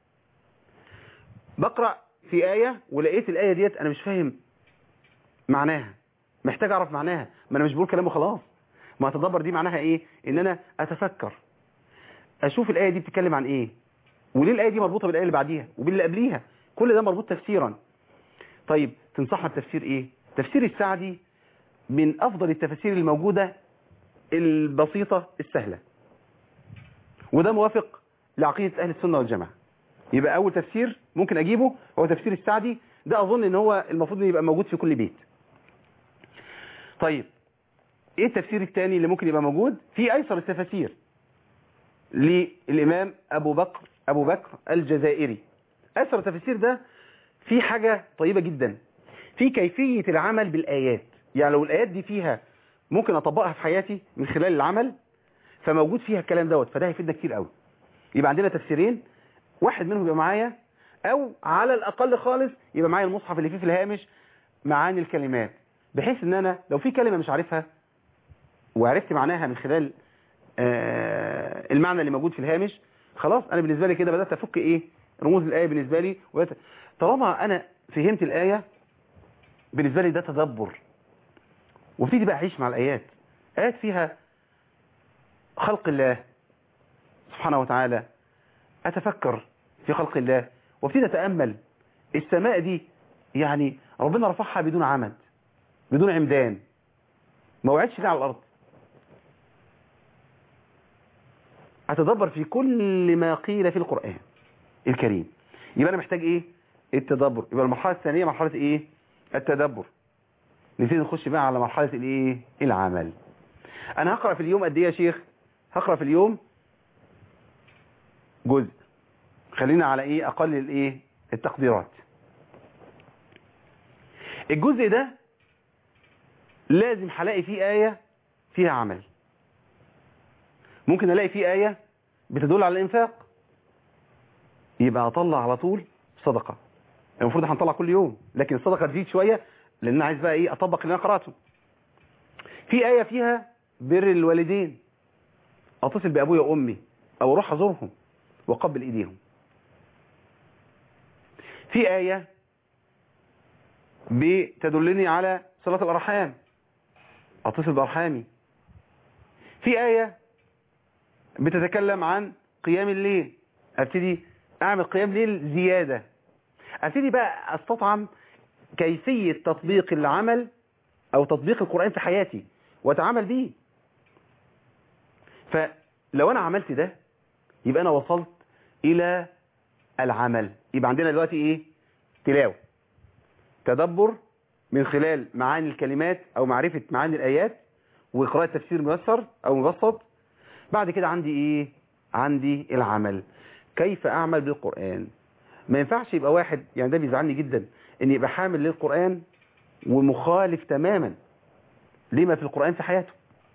بقرأ في آية ولقيت الآية ديت انا مش فاهم معناها محتاج اعرف معناها ما انا مش بقول كلام وخلاص ما اتدبر دي معناها ايه ان انا اتفكر اشوف الايه دي بتتكلم عن ايه وليه الايه دي مربوطه بالايه اللي بعديها وباللي قبليها كل ده مربوط تفسيرا طيب تنصحنا بتفسير ايه تفسير السعدي من افضل التفاسير الموجوده البسيطه السهله وده موافق لعقيده اهل السنه والجماعه يبقى اول تفسير ممكن اجيبه هو تفسير السعدي ده اظن ان هو المفروض ان يبقى موجود في كل بيت طيب ايه التفسير الثاني اللي ممكن يبقى موجود في ايسر التفاسير للامام ابو بكر ابو بكر الجزائري ايسر التفاسير ده في حاجة طيبة جدا في كيفية العمل بالايات يعني لو الايات دي فيها ممكن اطبقها في حياتي من خلال العمل فموجود فيها الكلام دوت فده هيفيدنا كتير قوي يبقى عندنا تفسيرين واحد منهم يبقى معايا او على الاقل خالص يبقى معايا المصحف اللي فيه في الهامش معاني الكلمات بحيث ان انا لو في كلمة مش عارفها وعرفت معناها من خلال آه، المعنى اللي موجود في الهامش خلاص انا بالنسبة لي كده بدأت افك ايه رموز الآية بالنسبة لي وبدأت- طالما انا فهمت الآية بالنسبة لي ده تدبر وابتدي بقى اعيش مع الآيات آيات فيها خلق الله سبحانه وتعالى اتفكر في خلق الله وابتدي اتأمل السماء دي يعني ربنا رفعها بدون عمد بدون عمدان ما وعدش ليه على الارض اتدبر في كل ما قيل في القرآن الكريم يبقى انا محتاج ايه التدبر يبقى المرحلة الثانية مرحلة ايه التدبر نبتدي نخش بقى على مرحلة الايه العمل انا هقرأ في اليوم قد ايه يا شيخ هقرأ في اليوم جزء خلينا على ايه اقل الايه التقديرات الجزء ده لازم هلاقي فيه آية فيها عمل ممكن الاقي فيه آية بتدل على الانفاق يبقى اطلع على طول صدقة المفروض هنطلع كل يوم لكن الصدقة تزيد شوية لان انا عايز بقى ايه اطبق اللي انا قرأته في آية فيها بر الوالدين اتصل بابويا وامي او اروح ازورهم واقبل ايديهم في آية بتدلني على صلاة الأرحام أتصل بأرحامي في آية بتتكلم عن قيام الليل أبتدي أعمل قيام ليل زيادة أبتدي بقى أستطعم كيفية تطبيق العمل أو تطبيق القرآن في حياتي وأتعامل بيه فلو أنا عملت ده يبقى أنا وصلت إلى العمل يبقى عندنا دلوقتي إيه تلاوة تدبر من خلال معاني الكلمات او معرفة معاني الايات وقراءة تفسير ميسر او مبسط بعد كده عندي ايه عندي العمل كيف اعمل بالقرآن ما ينفعش يبقى واحد يعني ده بيزعلني جدا ان يبقى حامل للقرآن ومخالف تماما لما في القرآن في حياته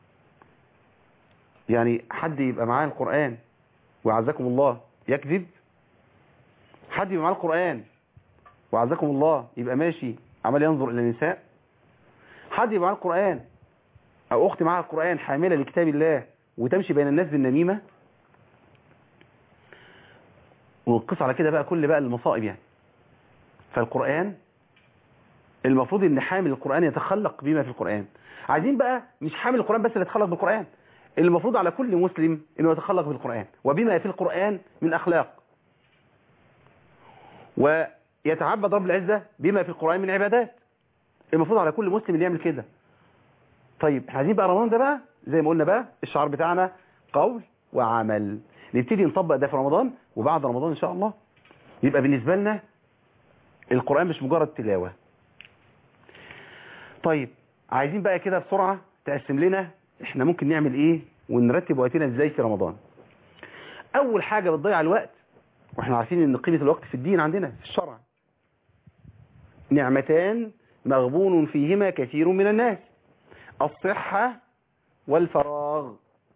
يعني حد يبقى معاه القرآن وعزكم الله يكذب حد يبقى معاه القرآن وعزكم الله يبقى ماشي عمال ينظر إلى النساء حد يبقى معاه القرآن أو أخت معاها القرآن حاملة لكتاب الله وتمشي بين الناس بالنميمة ونقص على كده بقى كل بقى المصائب يعني فالقرآن المفروض ان حامل القرآن يتخلق بما في القرآن عايزين بقى مش حامل القرآن بس اللي يتخلق بالقرآن المفروض على كل مسلم انه يتخلق بالقرآن وبما في القرآن من اخلاق ويتعبد رب العزة بما في القرآن من عبادات المفروض على كل مسلم اللي يعمل كده طيب احنا عايزين بقى رمضان ده بقى زي ما قلنا بقى الشعار بتاعنا قول وعمل نبتدي نطبق ده في رمضان وبعد رمضان ان شاء الله يبقى بالنسبة لنا القرآن مش مجرد تلاوة طيب عايزين بقى كده بسرعة تقسم لنا احنا ممكن نعمل ايه ونرتب وقتنا ازاي في رمضان اول حاجة بتضيع الوقت واحنا عارفين ان قيمة الوقت في الدين عندنا في الشرع نعمتان مغبون فيهما كثير من الناس الصحة والفراغ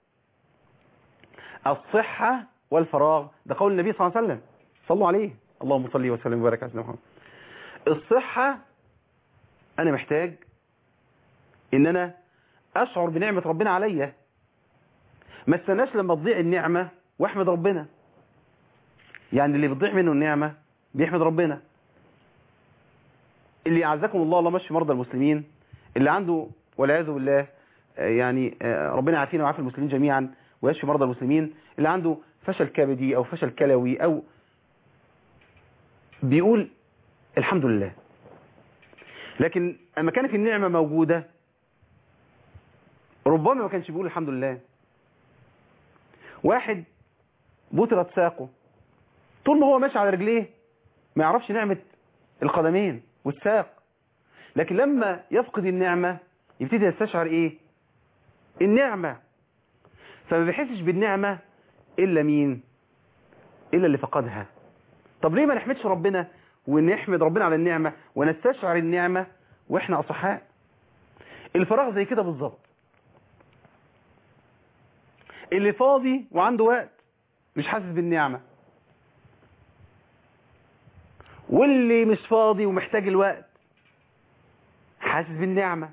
الصحة والفراغ ده قول النبي صلى الله عليه وسلم صلوا عليه اللهم صل وسلم وبارك على سيدنا محمد الصحة انا محتاج ان انا اشعر بنعمة ربنا عليا ما استناش لما تضيع النعمة واحمد ربنا يعني اللي بتضيع منه النعمة بيحمد ربنا اللي اعزكم الله الله مشي مرضى المسلمين اللي عنده والعياذ بالله آه، يعني آه، ربنا يعافينا ويعافي المسلمين جميعا ويشفي مرضى المسلمين اللي عنده فشل كبدي او فشل كلوي او بيقول الحمد لله لكن اما كانت النعمة موجودة ربما ما كانش بيقول الحمد لله واحد بطرت ساقه طول ما هو ماشي على رجليه ما يعرفش نعمة القدمين والساق لكن لما يفقد النعمة يبتدي يستشعر ايه النعمة فما بيحسش بالنعمة الا مين الا اللي فقدها طب ليه ما نحمدش ربنا ونحمد ربنا على النعمة ونستشعر النعمة واحنا اصحاء الفراغ زي كده بالظبط اللي فاضي وعنده وقت مش حاسس بالنعمة واللي مش فاضي ومحتاج الوقت حاسس بالنعمة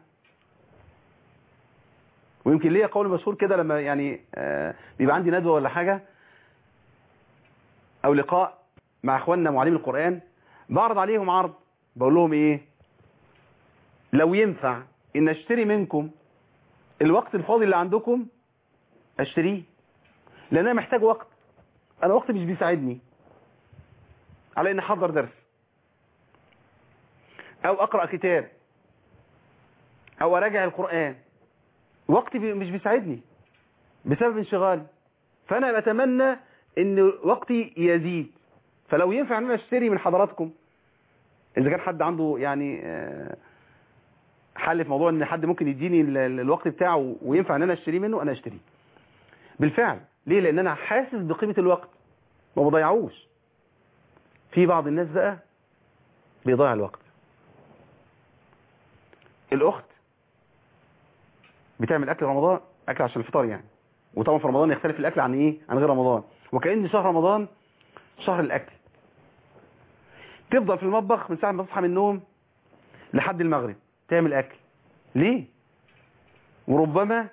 ويمكن ليا قول مشهور كده لما يعني آه، بيبقى عندي ندوة ولا حاجة او لقاء مع اخواننا معلمي القرآن بعرض عليهم عرض بقول لهم ايه لو ينفع ان اشتري منكم الوقت الفاضي اللي عندكم اشتريه لان انا محتاج وقت انا وقت مش بيساعدني على ان احضر درس او اقرا كتاب او اراجع القران وقتي بي- مش بيساعدني بسبب انشغالي فانا بتمنى ان وقتي يزيد فلو ينفع ان انا اشتري من حضراتكم اذا كان حد عنده يعني آه، حل في موضوع ان حد ممكن يديني ال- ال- الوقت بتاعه وينفع ان انا اشتريه منه انا اشتريه بالفعل ليه لان انا حاسس بقيمة الوقت ما بضيعوش في بعض الناس بقى بيضيع الوقت الاخت بتعمل اكل رمضان اكل عشان الفطار يعني وطبعا في رمضان يختلف الاكل عن ايه عن غير رمضان وكأن شهر رمضان شهر الاكل تفضل في المطبخ من ساعة ما تصحى من النوم لحد المغرب تعمل اكل ليه وربما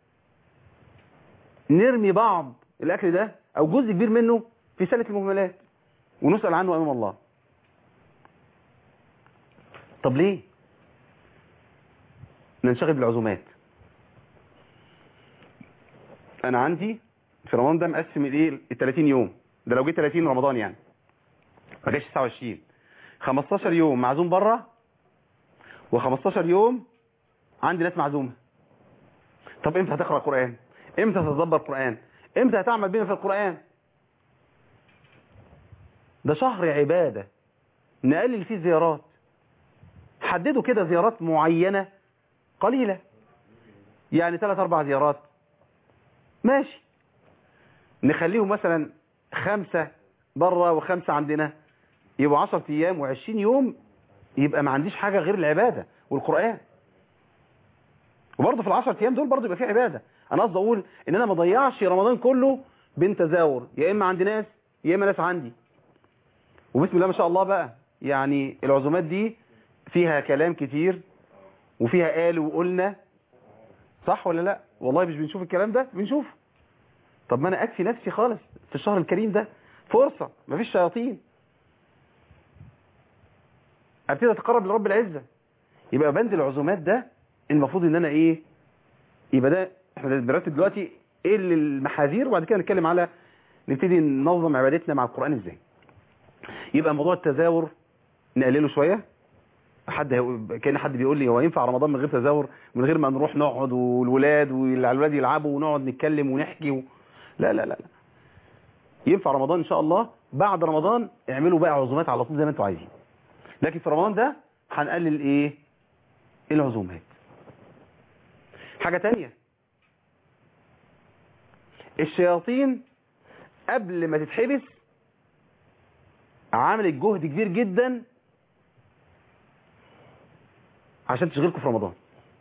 نرمي بعض الاكل ده او جزء كبير منه في سنة المهملات ونسأل عنه امام الله طب ليه ننشغل بالعزومات انا عندي في رمضان ده مقسم الايه ال 30 يوم ده لو جه 30 رمضان يعني ما جاش 29 15 يوم معزوم بره و15 يوم عندي ناس معزومه طب امتى هتقرا قران امتى هتتدبر قران امتى هتعمل بما في القران ده شهر عباده نقلل فيه زيارات حددوا كده زيارات معينه قليله يعني ثلاث اربع زيارات ماشي نخليهم مثلا خمسة بره وخمسة عندنا يبقوا 10 ايام و20 يوم يبقى ما عنديش حاجة غير العبادة والقرآن وبرضه في العشر ايام دول برضه يبقى في عبادة انا قصدي اقول ان انا ما اضيعش رمضان كله بين تزاور يا اما عند ناس يا اما ناس عندي وبسم الله ما شاء الله بقى يعني العزومات دي فيها كلام كتير وفيها قال وقلنا صح ولا لا والله مش بنشوف الكلام ده بنشوف طب ما انا اكفي نفسي خالص في الشهر الكريم ده فرصة مفيش شياطين ابتدي اتقرب لرب العزة يبقى بند العزومات ده المفروض ان انا ايه يبقى ده احنا بنرتب دلوقتي ايه اللي المحاذير وبعد كده نتكلم على نبتدي ننظم عبادتنا مع القرآن ازاي يبقى موضوع التزاور نقلله شويه حد هيقول- كان حد بيقول لي هو ينفع رمضان من غير تزاور من غير ما نروح نقعد والولاد والولاد يلعبوا ونقعد نتكلم ونحكي و... لا لا لا لا ينفع رمضان ان شاء الله بعد رمضان اعملوا بقى عزومات على طول زي ما انتوا عايزين لكن في رمضان ده هنقلل ايه العزومات حاجة تانية الشياطين قبل ما تتحبس عملت جهد كبير جدا عشان تشغلكم في رمضان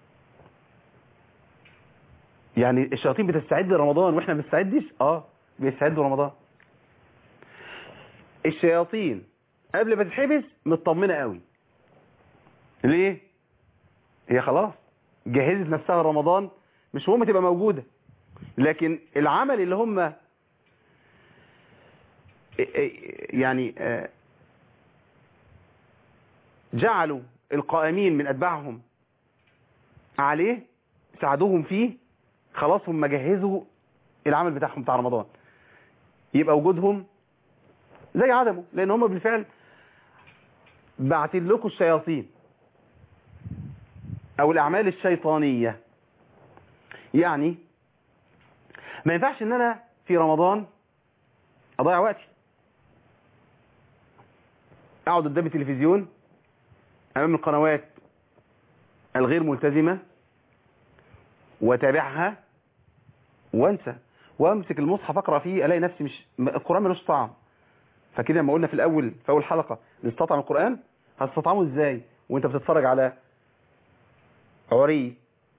يعني الشياطين بتستعد لرمضان واحنا ما بنستعدش اه بيستعدوا رمضان الشياطين قبل ما تتحبس مطمنه قوي ليه هي خلاص جهزت نفسها لرمضان مش مهم تبقى موجوده لكن العمل اللي هم يعني آه، جعلوا القائمين من أتباعهم عليه ساعدوهم فيه خلاص هم جهزوا العمل بتاعهم بتاع رمضان يبقى وجودهم زي عدمه لأن هم بالفعل بعتين لكم الشياطين أو الأعمال الشيطانية يعني ما ينفعش ان انا في رمضان اضيع وقتي اقعد قدام التلفزيون امام القنوات الغير ملتزمة واتابعها وانسى وامسك المصحف اقرا فيه الاقي نفسي مش م- القران ملوش طعم فكده لما قلنا في الاول في اول حلقه نستطعم القران هتستطعمه ازاي وانت بتتفرج على عري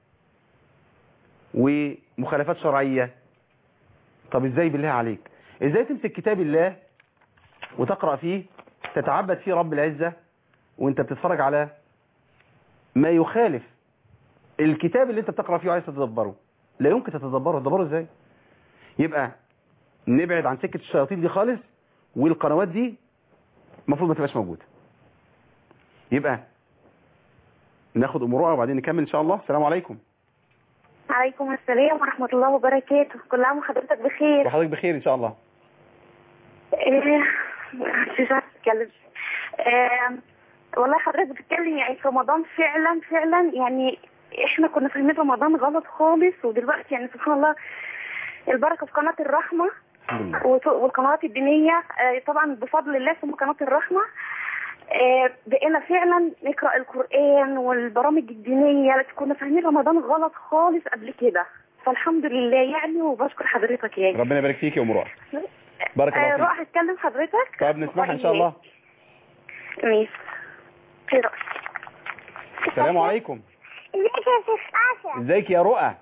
ومخالفات شرعيه طب ازاي بالله عليك ازاي تمسك كتاب الله وتقرأ فيه تتعبد فيه رب العزة وانت بتتفرج على ما يخالف الكتاب اللي انت بتقرأ فيه وعايز تتدبره لا يمكن تتدبره تدبره ازاي يبقى نبعد عن سكة الشياطين دي خالص والقنوات دي المفروض ما تبقاش موجودة يبقى ناخد امورها وبعدين نكمل ان شاء الله السلام عليكم عليكم السلام ورحمة الله وبركاته كل عام وحضرتك بخير وحضرتك بخير ان شاء الله إيه، مش عارفة اتكلم آه، والله حضرتك بتتكلم يعني في رمضان فعلا فعلا يعني احنا كنا فاهمين رمضان غلط خالص ودلوقتي يعني سبحان الله البركة في قناة الرحمة الحمد لله وت- والقنوات الدينية آه، طبعا بفضل الله ثم قناة الرحمة آه، بقينا فعلا نقرأ القرآن والبرامج الدينية لكن كنا فاهمين رمضان غلط خالص قبل كده فالحمد لله يعني وبشكر حضرتك يعني ربنا يبارك فيك يا ام رؤى بارك الله آه، فيك روح اتكلم حضرتك طب نسمعها ان شاء الله ماشي خير السلام عليكم ازيك يا شيخ عاشر ازيك يا رؤى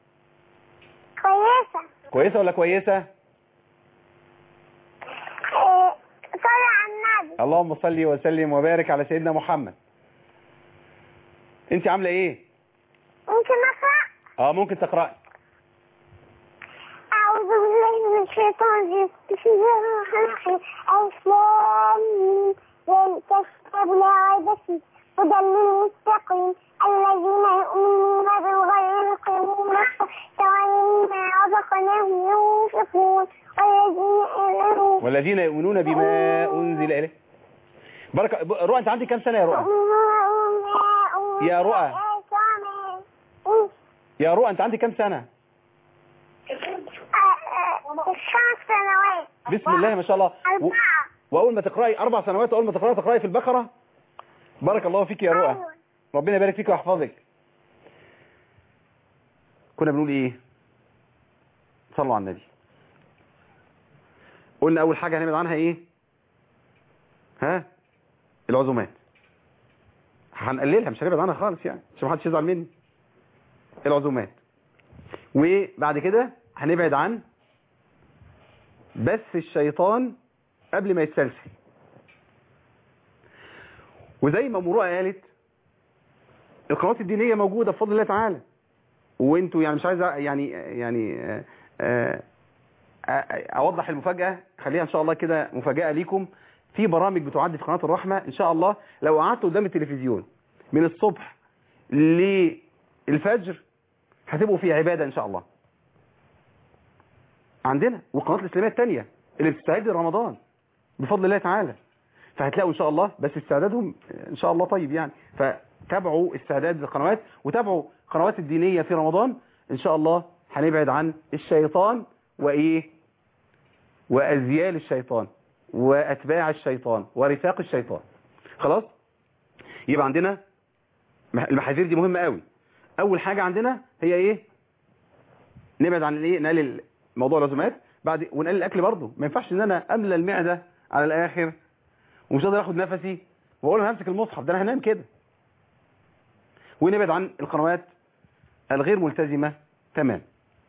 كويسة كويسة ولا كويسة صلي على النبي اللهم صل وسلم وبارك على سيدنا محمد انت عاملة ايه ممكن اقرأ اه ممكن تقرأي أعوذ بالله من الشيطان الرجيم بسم الله الرحمن الرحيم أسلام ذلك الكتاب لا ريب فيه هدى للمتقين الذين يؤمنون بالغيب ويقيمون الصلاة ومما رزقناهم ينفقون والذين آمنوا والذين يؤمنون بما انزل اليه بارك ب- رؤى انت عندك كام سنة يا رؤى يا رؤى. يا رؤى انت عندك كام سنة خمس سنوات بسم الله ما شاء الله و... أربعة واول ما تقراي اربع سنوات اول ما تقراي تقراي في البقرة بارك الله فيك يا رؤى ربنا يبارك فيك ويحفظك كنا بنقول ايه صلوا على النبي قلنا اول حاجة هنبعد عنها ايه ها العزومات هنقللها مش هنبعد عنها خالص يعني عشان محدش يزعل مني العزومات وبعد كده هنبعد عن بث الشيطان قبل ما يتسلسل وزي ما مروءه قالت القنوات الدينية موجودة بفضل الله تعالى وانتوا يعني مش عايز أ- يعني يعني آه، آه، آه، اوضح المفاجأة خليها ان شاء الله كده مفاجأة ليكم في برامج بتعد في قناة الرحمة ان شاء الله لو قعدت قدام التلفزيون من الصبح للفجر هتبقوا في عبادة ان شاء الله عندنا والقنوات الإسلامية التانية اللي بتستعد لرمضان بفضل الله تعالى فهتلاقوا ان شاء الله بس استعدادهم ان شاء الله طيب يعني فتابعوا استعداد القنوات وتابعوا قنوات الدينية في رمضان ان شاء الله هنبعد عن الشيطان وايه وازيال الشيطان واتباع الشيطان ورفاق الشيطان خلاص يبقى عندنا المحاذير دي مهمة قوي اول حاجة عندنا هي ايه نبعد عن الايه نقلل موضوع العزومات بعد ونقلل الاكل برضه ما ينفعش ان انا املى المعده على الاخر ومش قادر اخد نفسي واقول انا همسك المصحف ده انا هنام كده ونبعد عن القنوات الغير ملتزمه تمام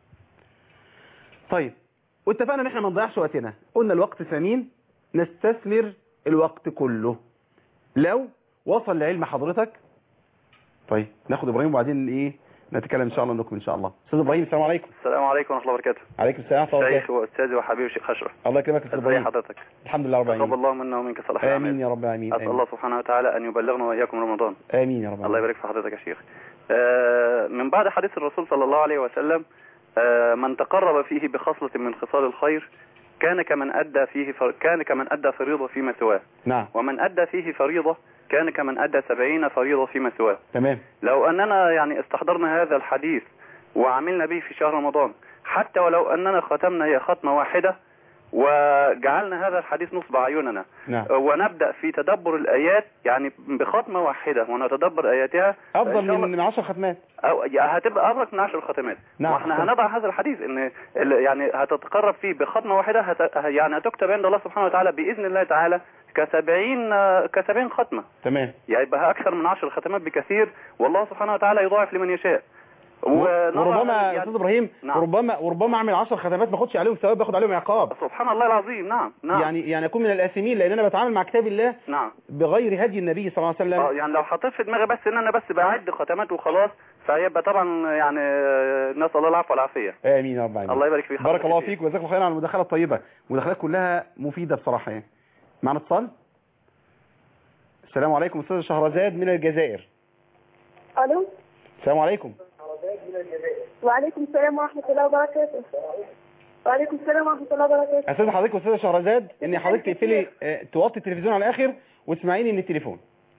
طيب واتفقنا ان احنا ما نضيعش وقتنا قلنا الوقت ثمين نستثمر الوقت كله لو وصل لعلم حضرتك طيب ناخد ابراهيم وبعدين ايه نتكلم ان شاء الله نكمل ان شاء الله استاذ ابراهيم السلام عليكم السلام عليكم ورحمه الله وبركاته عليكم السلام ورحمه الله شيخ واستاذي وحبيبي الشيخ اشرف الله يكرمك يا استاذ ازي ابراهيم حضرتك الحمد لله رب تقبل العالمين الله منا ومنك صالح امين الاعمال يا رب العالمين اسال الله سبحانه وتعالى ان يبلغنا واياكم رمضان امين يا رب الله العالمين يبارك في حضرتك يا شيخ آه، من بعد حديث الرسول صلى الله عليه وسلم آه، من تقرب فيه بخصلة من خصال الخير كان كمن أدى فيه فر... كان كمن أدى فريضة فيما سواه نعم ومن أدى فيه فريضة كان كمن أدى سبعين فريضة فيما سواه تمام لو أننا يعني استحضرنا هذا الحديث وعملنا به في شهر رمضان حتى ولو أننا ختمنا هي ختمة واحدة وجعلنا هذا الحديث نصب أعيننا نعم ونبدأ في تدبر الآيات يعني بختمة واحدة ونتدبر آياتها افضل إن شاء الله- من من 10 ختمات أو يعني هتبقى أبرك من عشر ختمات نعم. واحنا هنضع هذا الحديث ان ال- يعني هتتقرب فيه بختمة واحدة هت... يعني هتكتب عند الله سبحانه وتعالى بإذن الله تعالى كسبعين كسبعين ختمة تمام يعني يبقى أكثر من عشر ختمات بكثير والله سبحانه وتعالى يضاعف لمن يشاء ونضع وربما يا يعني استاذ ابراهيم نعم. وربما وربما اعمل 10 ختمات ما اخدش عليهم ثواب باخد عليهم عقاب سبحان الله العظيم نعم نعم يعني يعني اكون من الاثمين لان انا بتعامل مع كتاب الله نعم بغير هدي النبي صلى الله عليه اه وسلم يعني لو حطيت في دماغي بس ان انا بس بعد ختمات وخلاص فهيبقى طبعا يعني آه، نسال الله العفو والعافيه امين يا رب العالمين الله يبارك فيك بارك الله حضرتك. فيك وجزاك الله خيرا على المداخله الطيبه المداخلات كلها مفيده بصراحه يعني معنا اتصال السلام عليكم استاذ شهرزاد من الجزائر الو السلام عليكم وعليكم السلام ورحمه الله وبركاته وعليكم السلام ورحمه الله وبركاته استاذ حضرتك استاذ شهرزاد ان حضرتك تقفلي آه، توطي التلفزيون على الاخر وتسمعيني من التليفون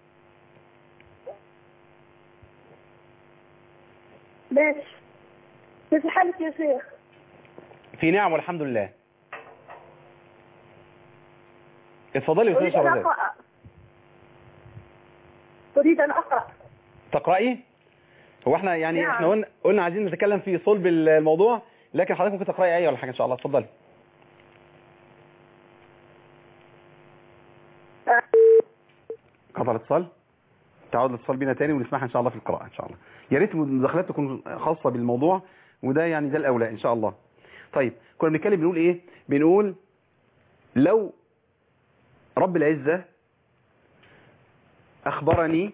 ماشي كيف حالك يا شيخ في نعم والحمد لله اتفضلي يا استاذ اريد ان شهرزاد اقرا اريد ان اقرا تقرأي هو احنا يعني نعم. احنا قلنا قلنا عايزين نتكلم في صلب الموضوع لكن حضرتك ممكن تقرأي اي ولا حاجه ان شاء الله اتفضلي قطع الاتصال تعود الاتصال بينا تاني ونسمعها ان شاء الله في القراءه ان شاء الله يا ريت المداخلات تكون خاصه بالموضوع وده يعني ده الاولى ان شاء الله طيب كنا بنتكلم بنقول ايه بنقول لو رب العزه اخبرني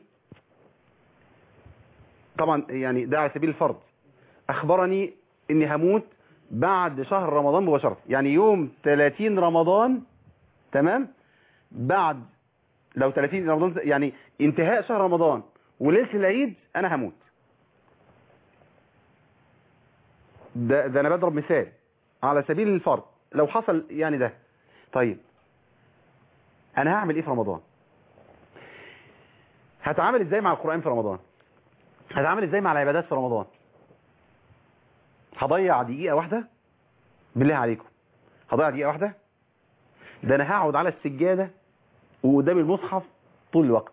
طبعا يعني ده على سبيل الفرض اخبرني اني هموت بعد شهر رمضان مباشرة يعني يوم 30 رمضان تمام بعد لو 30 رمضان يعني انتهاء شهر رمضان وليلة العيد انا هموت ده, ده انا بضرب مثال على سبيل الفرض لو حصل يعني ده طيب انا هعمل ايه في رمضان هتعامل ازاي مع القرآن في رمضان هتعامل ازاي مع العبادات في رمضان هضيع دقيقة واحدة بالله عليكم هضيع دقيقة واحدة ده انا هقعد على السجادة وقدام المصحف طول الوقت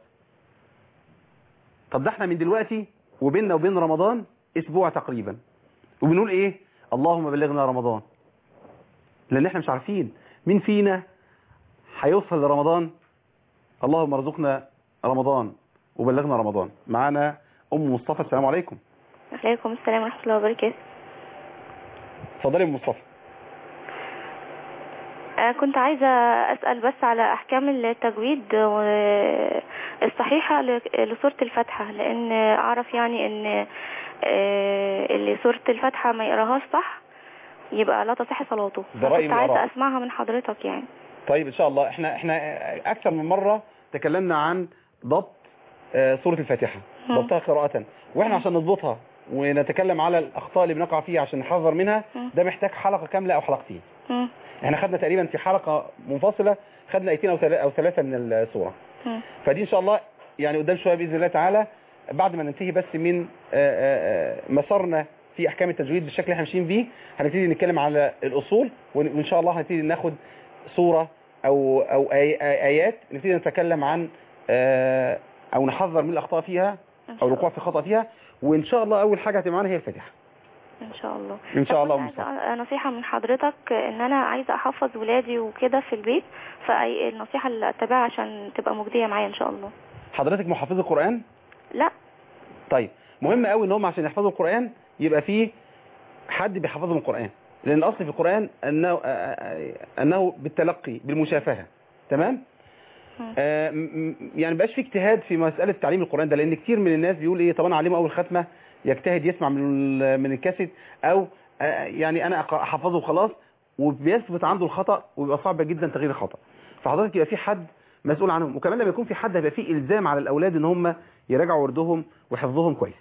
طب ده احنا من دلوقتي وبيننا وبين رمضان اسبوع تقريبا وبنقول ايه اللهم بلغنا رمضان لان احنا مش عارفين مين فينا هيوصل لرمضان اللهم ارزقنا رمضان وبلغنا رمضان معانا ام مصطفى السلام عليكم عليكم السلام ورحمة الله وبركاته اتفضلي يا ام مصطفى أنا كنت عايزة أسأل بس على أحكام التجويد و- الصحيحة ل- لسورة الفاتحة لأن أعرف يعني أن آه، اللي سورة الفاتحة ما يقراهاش صح يبقى لا تصح صلاته ده رأي كنت من عايزة الآراء. أسمعها من حضرتك يعني طيب ان شاء الله احنا احنا اكثر من مرة تكلمنا عن ضبط آه، سورة الفاتحة مم. ضبطها قراءة واحنا عشان نضبطها ونتكلم على الاخطاء اللي بنقع فيها عشان نحذر منها مم. ده محتاج حلقة كاملة او حلقتين مم. احنا خدنا تقريبا في حلقة منفصلة خدنا ايتين او ثلا- او ثلاثة من السورة مم. فدي ان شاء الله يعني قدام شوية باذن الله تعالى بعد ما ننتهي بس من آه، آه، آه، مسارنا في احكام التجويد بالشكل اللي احنا ماشيين فيه هنبتدي نتكلم على الاصول وان وإن شاء الله هنبتدي ناخد صورة او او آي- آي- ايات نبتدي نتكلم عن آه، او نحذر من الاخطاء فيها او الوقوع في خطأ فيها وان شاء الله اول حاجة هتبقى معانا هي الفاتحة ان شاء الله ان شاء طب الله كنت ومستقبل. عايزة نصيحة من حضرتك ان انا عايزة احفظ ولادي وكده في البيت فاي النصيحة اللي اتبعها عشان تبقى مجدية معايا ان شاء الله حضرتك محافظ القرآن لا طيب مهم قوي ان هم عشان يحفظوا القرآن يبقى فيه حد بيحفظهم القرآن لان الاصل في القرآن انه آه، آه، انه بالتلقي بالمشافهة تمام آه م- م- يعني مبقاش في اجتهاد في مسألة تعليم القرآن ده لان كتير من الناس بيقول ايه طب انا اعلمه اول ختمة يجتهد يسمع من ال- من الكاسيت او آه، يعني انا أق- احفظه وخلاص وبيثبت عنده الخطأ ويبقى صعب جدا تغيير الخطأ فحضرتك يبقى في حد مسؤول عنهم وكمان لما يكون في حد هيبقى في الزام على الاولاد ان هم يراجعوا وردهم وحفظهم كويس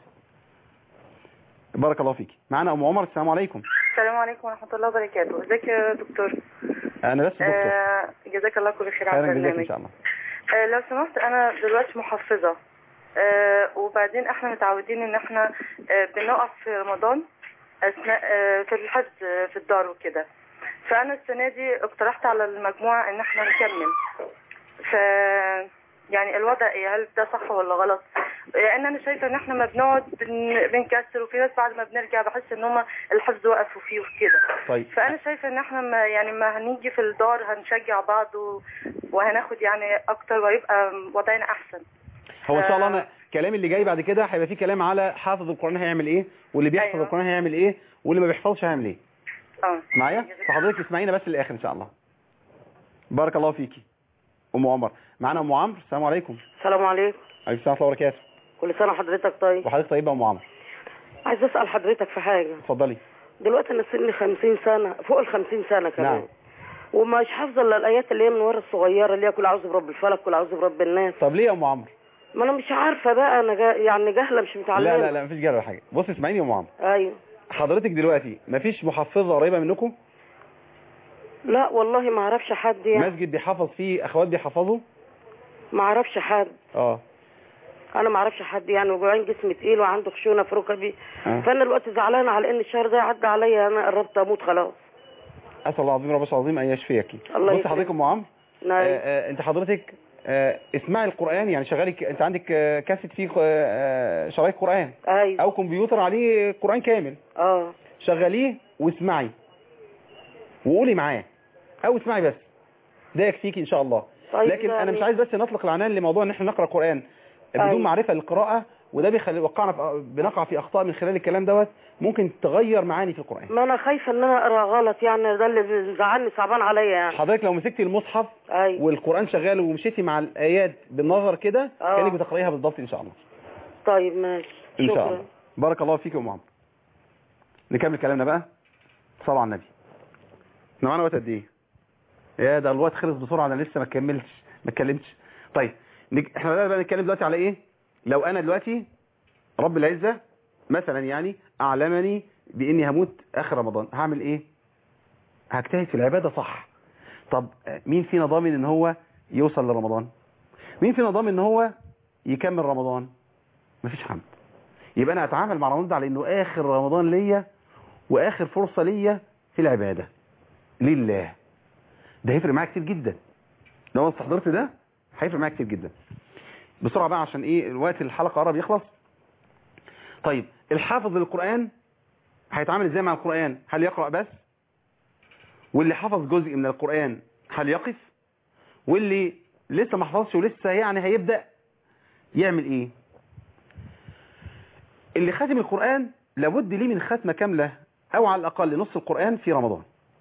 بارك الله فيك معانا ام عمر السلام عليكم السلام عليكم ورحمة الله وبركاته ازيك يا دكتور انا بس دكتور آه جزاك الله كل خير على خيرا جزاك ان البرنامج شاء الله آه لو سمحت انا دلوقتي محفظة آه وبعدين احنا متعودين ان احنا آه بنقف في رمضان اثناء آه في الحفظ آه، في الدار وكده فانا السنة دي اقترحت على المجموعة ان احنا نكمل ف يعني الوضع ايه هل ده صح ولا غلط لان انا شايفه ان احنا ما بنقعد بن- بنكسر وفي ناس بعد ما بنرجع بحس ان هم الحفظ وقفوا فيه وكده طيب فانا شايفه ان احنا ما يعني ما هنيجي في الدار هنشجع بعض و... وهناخد يعني اكتر ويبقى وضعنا احسن هو ان شاء الله انا كلامي اللي جاي بعد كده هيبقى فيه كلام على حافظ القرآن هيعمل ايه واللي بيحفظ أيوة. القرآن هيعمل ايه واللي ما بيحفظش هيعمل ايه اه معايا فحضرتك اسمعينا بس للاخر ان شاء الله بارك الله فيكي ام عمر معانا ام عمرو السلام عليكم السلام عليكم عليكم السلام ورحمه الله وبركاته كل سنة حضرتك طيب وحضرتك طيبه يا ام عمرو عايز أسأل حضرتك في حاجة اتفضلي دلوقتي أنا سني 50 سنة فوق ال 50 سنة كمان نعم ومش حافظة إلا الآيات اللي هي من ورا الصغيرة اللي هي كل أعوذ برب الفلك كل أعوذ برب الناس طب ليه يا ام عمرو ما أنا مش عارفة بقى أنا جا... يعني جاهلة مش متعلمة لا لا لا مفيش جرى ولا حاجه بص اسمعيني يا ام عمرو أيوه حضرتك دلوقتي مفيش محفظه قريبه منكم لا والله ما أعرفش حد يعني مسجد بيحفظ فيه اخوات بيحفظوا ما أعرفش حد اه أنا ما أعرفش حد يعني وجوعان جسمي تقيل وعنده خشونة في ركبي آه. فأنا دلوقتي زعلانة على إن الشهر ده عدى عليا أنا قربت أموت خلاص اسال الله العظيم رب العظيم ان يشفيك الله بص يسلمك. حضرتك يا ام عمرو نعم آه، آه، انت حضرتك آه، اسمعي القرآن يعني شغالي ك- انت عندك آه، كاسيت فيه آه، شرايط قرآن أيوه او كمبيوتر عليه قرآن كامل اه شغليه واسمعي وقولي معاه او اسمعي بس ده يكفيكي ان شاء الله طيب لكن انا مش يعني- عايز بس نطلق العنان لموضوع ان احنا نقرا قرآن بدون أيوة. معرفة للقراءة وده بيخلي وقعنا في بنقع في اخطاء من خلال الكلام دوت ممكن تغير معاني في القرآن ما انا خايفه ان انا اقرا غلط يعني ده اللي بيزعلني صعبان عليا يعني حضرتك لو مسكتي المصحف ايوه والقرآن شغال ومشيتي مع الآيات بالنظر كده آه. كأنك بتقرأيها بالضبط إن شاء الله طيب ماشي إن شكرا شاء الله بارك الله فيك يا أم عمرو نكمل كلامنا بقى صلوا على النبي احنا معانا وقت قد إيه يا ده الوقت خلص بسرعة أنا لسه ما كملتش ما اتكلمتش طيب نك... احنا بدأنا بقى نتكلم دلوقتي على إيه لو أنا دلوقتي رب العزة مثلا يعني أعلمني بإني هموت آخر رمضان هعمل إيه هجتهد في العبادة صح طب مين فينا ضامن ان هو يوصل لرمضان مين فينا ضامن ان هو يكمل رمضان مفيش حد يبقى انا اتعامل مع رمضان ده على انه اخر رمضان ليا واخر فرصة ليا في العبادة لله ده هيفرق معايا كتير جدا لو انا استحضرت ده هيفرق معايا كتير جدا بسرعة بقى عشان ايه الوقت الحلقة قرب يخلص طيب الحافظ للقرآن هيتعامل ازاي مع القرآن هل يقرأ بس واللي حفظ جزء من القرآن هل يقف واللي لسه ما حفظش ولسه يعني هيبدأ يعمل ايه اللي ختم القرآن لابد ليه من ختمة كاملة او على الاقل نص القرآن في رمضان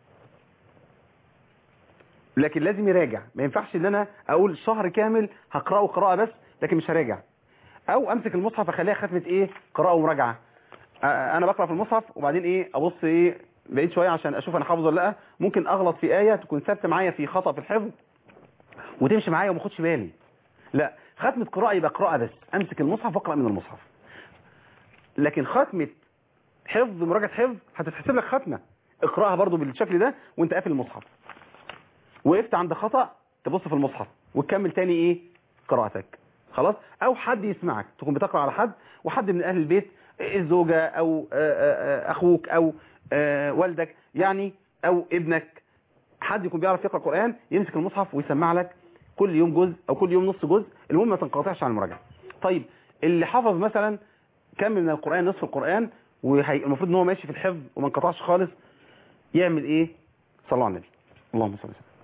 لكن لازم يراجع ما ينفعش ان انا اقول شهر كامل هقرأه قراءة بس لكن مش هراجع او امسك المصحف اخليها ختمة ايه قراءة ومراجعة آه، انا بقرأ في المصحف وبعدين ايه ابص ايه بعيد شوية عشان اشوف انا حافظ ولا لا ممكن اغلط في آية تكون ثابته معايا في خطأ في الحفظ وتمشي معايا وما اخدش بالي لا ختمة قراءة يبقى قراءة بس امسك المصحف واقرأ من المصحف لكن ختمة حفظ مراجعة حفظ هتتحسب لك ختمة اقراها برضو بالشكل ده وانت قافل المصحف وقفت عند خطأ تبص في المصحف وتكمل تاني ايه قراءتك خلاص او حد يسمعك تكون بتقرا على حد وحد من اهل البيت الزوجه او آه، آه، آه، اخوك او آه، والدك يعني او ابنك حد يكون بيعرف يقرا قران يمسك المصحف ويسمع لك كل يوم جزء او كل يوم نص جزء المهم ما تنقطعش عن المراجعه طيب اللي حفظ مثلا كم من القران نصف القران والمفروض ان هو ماشي في الحفظ وما انقطعش خالص يعمل ايه صلوا على النبي اللهم صل وسلم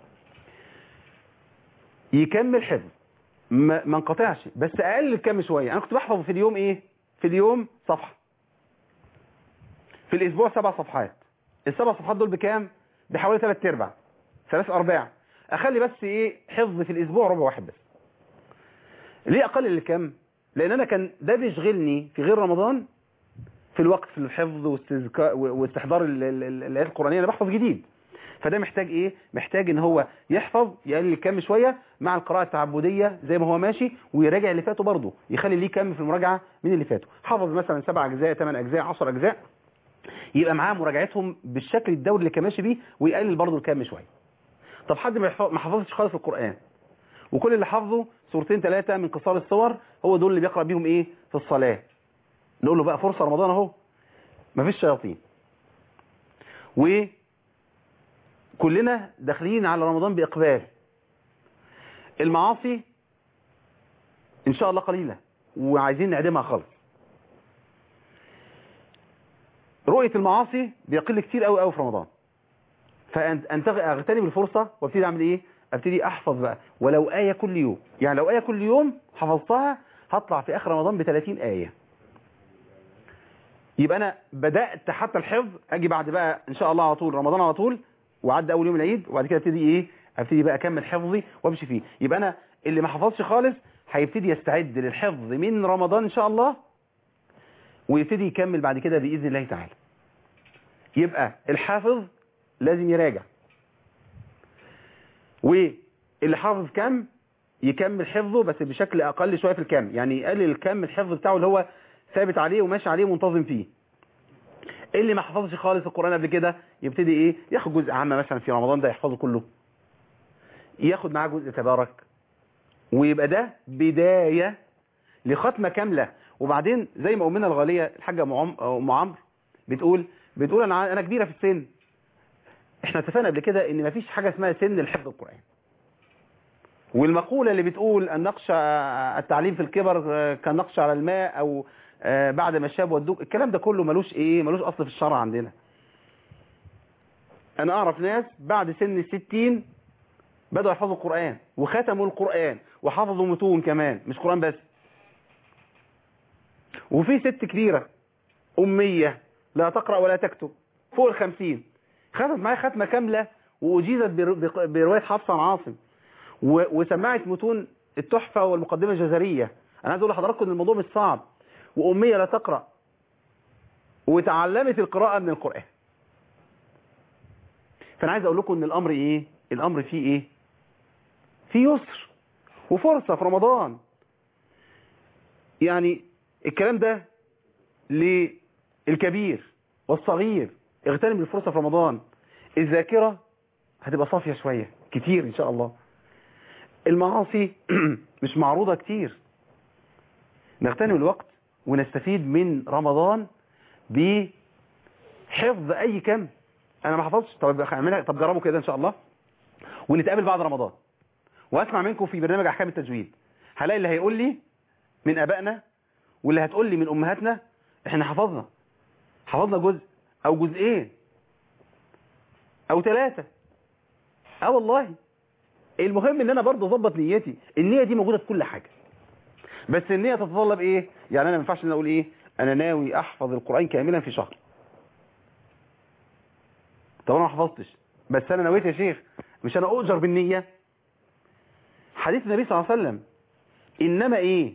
يكمل حفظ ما ما انقطعش بس اقل كم شويه انا كنت بحفظ في اليوم ايه في اليوم صفحه في الاسبوع سبع صفحات السبع صفحات دول بكام بحوالي ثلاث ارباع ثلاث ارباع اخلي بس ايه حفظ في الاسبوع ربع واحد بس ليه اقلل الكم لان انا كان ده بيشغلني في غير رمضان في الوقت في الحفظ واستذكاء واستحضار ال- ال- ال- الايات القرانيه انا بحفظ جديد فده محتاج ايه محتاج ان هو يحفظ يقلل الكم شويه مع القراءه التعبديه زي ما هو ماشي ويراجع اللي فاته برضه يخلي ليه كم في المراجعه من اللي فاته حفظ مثلا سبع اجزاء ثمان اجزاء 10 اجزاء يبقى معاه مراجعتهم بالشكل الدوري اللي كان ماشي بيه ويقلل برضه الكم شويه طب حد ما يحفظ- ما حفظش خالص القران وكل اللي حافظه سورتين ثلاثه من قصار الصور هو دول اللي بيقرا بيهم ايه في الصلاه نقول له بقى فرصه رمضان اهو مفيش شياطين وكلنا داخلين على رمضان باقبال المعاصي ان شاء الله قليله وعايزين نعدمها خالص رؤيه المعاصي بيقل كتير قوي قوي في رمضان فانت اغتنم الفرصه وابتدي اعمل ايه ابتدي احفظ بقى ولو ايه كل يوم يعني لو ايه كل يوم حفظتها هطلع في اخر رمضان ب 30 ايه يبقى انا بدات حتى الحفظ اجي بعد بقى ان شاء الله على طول رمضان على طول وعدى اول يوم العيد وبعد كده ابتدي ايه ابتدي بقى اكمل حفظي وامشي فيه يبقى انا اللي ما حفظش خالص هيبتدي يستعد للحفظ من رمضان ان شاء الله ويبتدي يكمل بعد كده باذن الله تعالى يبقى الحافظ لازم يراجع واللي حافظ كم يكمل حفظه بس بشكل اقل شويه في الكم يعني يقلل الكم الحفظ بتاعه اللي هو ثابت عليه وماشي عليه ومنتظم فيه اللي ما حفظش خالص القران قبل كده يبتدي ايه ياخد جزء عام مثلا في رمضان ده يحفظه كله ياخد معاه جزء تبارك ويبقى ده بدايه لختمه كامله وبعدين زي ما امنا الغاليه الحاجه ام عم- أم عمرو بتقول بتقول انا انا كبيره في السن احنا اتفقنا قبل كده ان مفيش حاجه اسمها سن لحفظ القران والمقوله اللي بتقول النقش التعليم في الكبر آه، كالنقش على الماء او آه، بعد ما الشاب والدوب الكلام ده كله ملوش ايه ملوش اصل في الشرع عندنا انا اعرف ناس بعد سن الستين بدأوا يحفظوا القرآن وختموا القرآن وحفظوا متون كمان مش قرآن بس وفي ست كبيرة أمية لا تقرأ ولا تكتب فوق الخمسين خدت معايا ختمة كاملة وأجيزت بر- بق- برواية حفصة عن عاصم و- وسمعت متون التحفة والمقدمة الجزرية أنا عايز أقول لحضراتكم إن الموضوع مش صعب وأمية لا تقرأ وتعلمت القراءة من القرآن فأنا عايز أقول لكم إن الأمر إيه الأمر فيه إيه فيه يسر وفرصة في رمضان يعني الكلام ده للكبير والصغير اغتنم الفرصة في رمضان الذاكرة هتبقى صافية شوية كتير إن شاء الله المعاصي مش معروضة كتير نغتنم الوقت ونستفيد من رمضان بحفظ أي كم أنا ما حفظتش طب اعملها طب جربوا كده إن شاء الله ونتقابل بعد رمضان واسمع منكم في برنامج احكام التجويد هلاقي اللي هيقول لي من ابائنا واللي هتقول لي من امهاتنا احنا حفظنا حفظنا جزء او جزئين او ثلاثة اه والله المهم ان انا برضه اظبط نيتي النية دي موجودة في كل حاجة بس النية تتطلب ايه يعني انا ما ينفعش ان أنا اقول ايه انا ناوي احفظ القرآن كاملا في شهر طب انا ما حفظتش بس انا نويت يا شيخ مش انا اؤجر بالنية حديث النبي صلى الله عليه وسلم انما ايه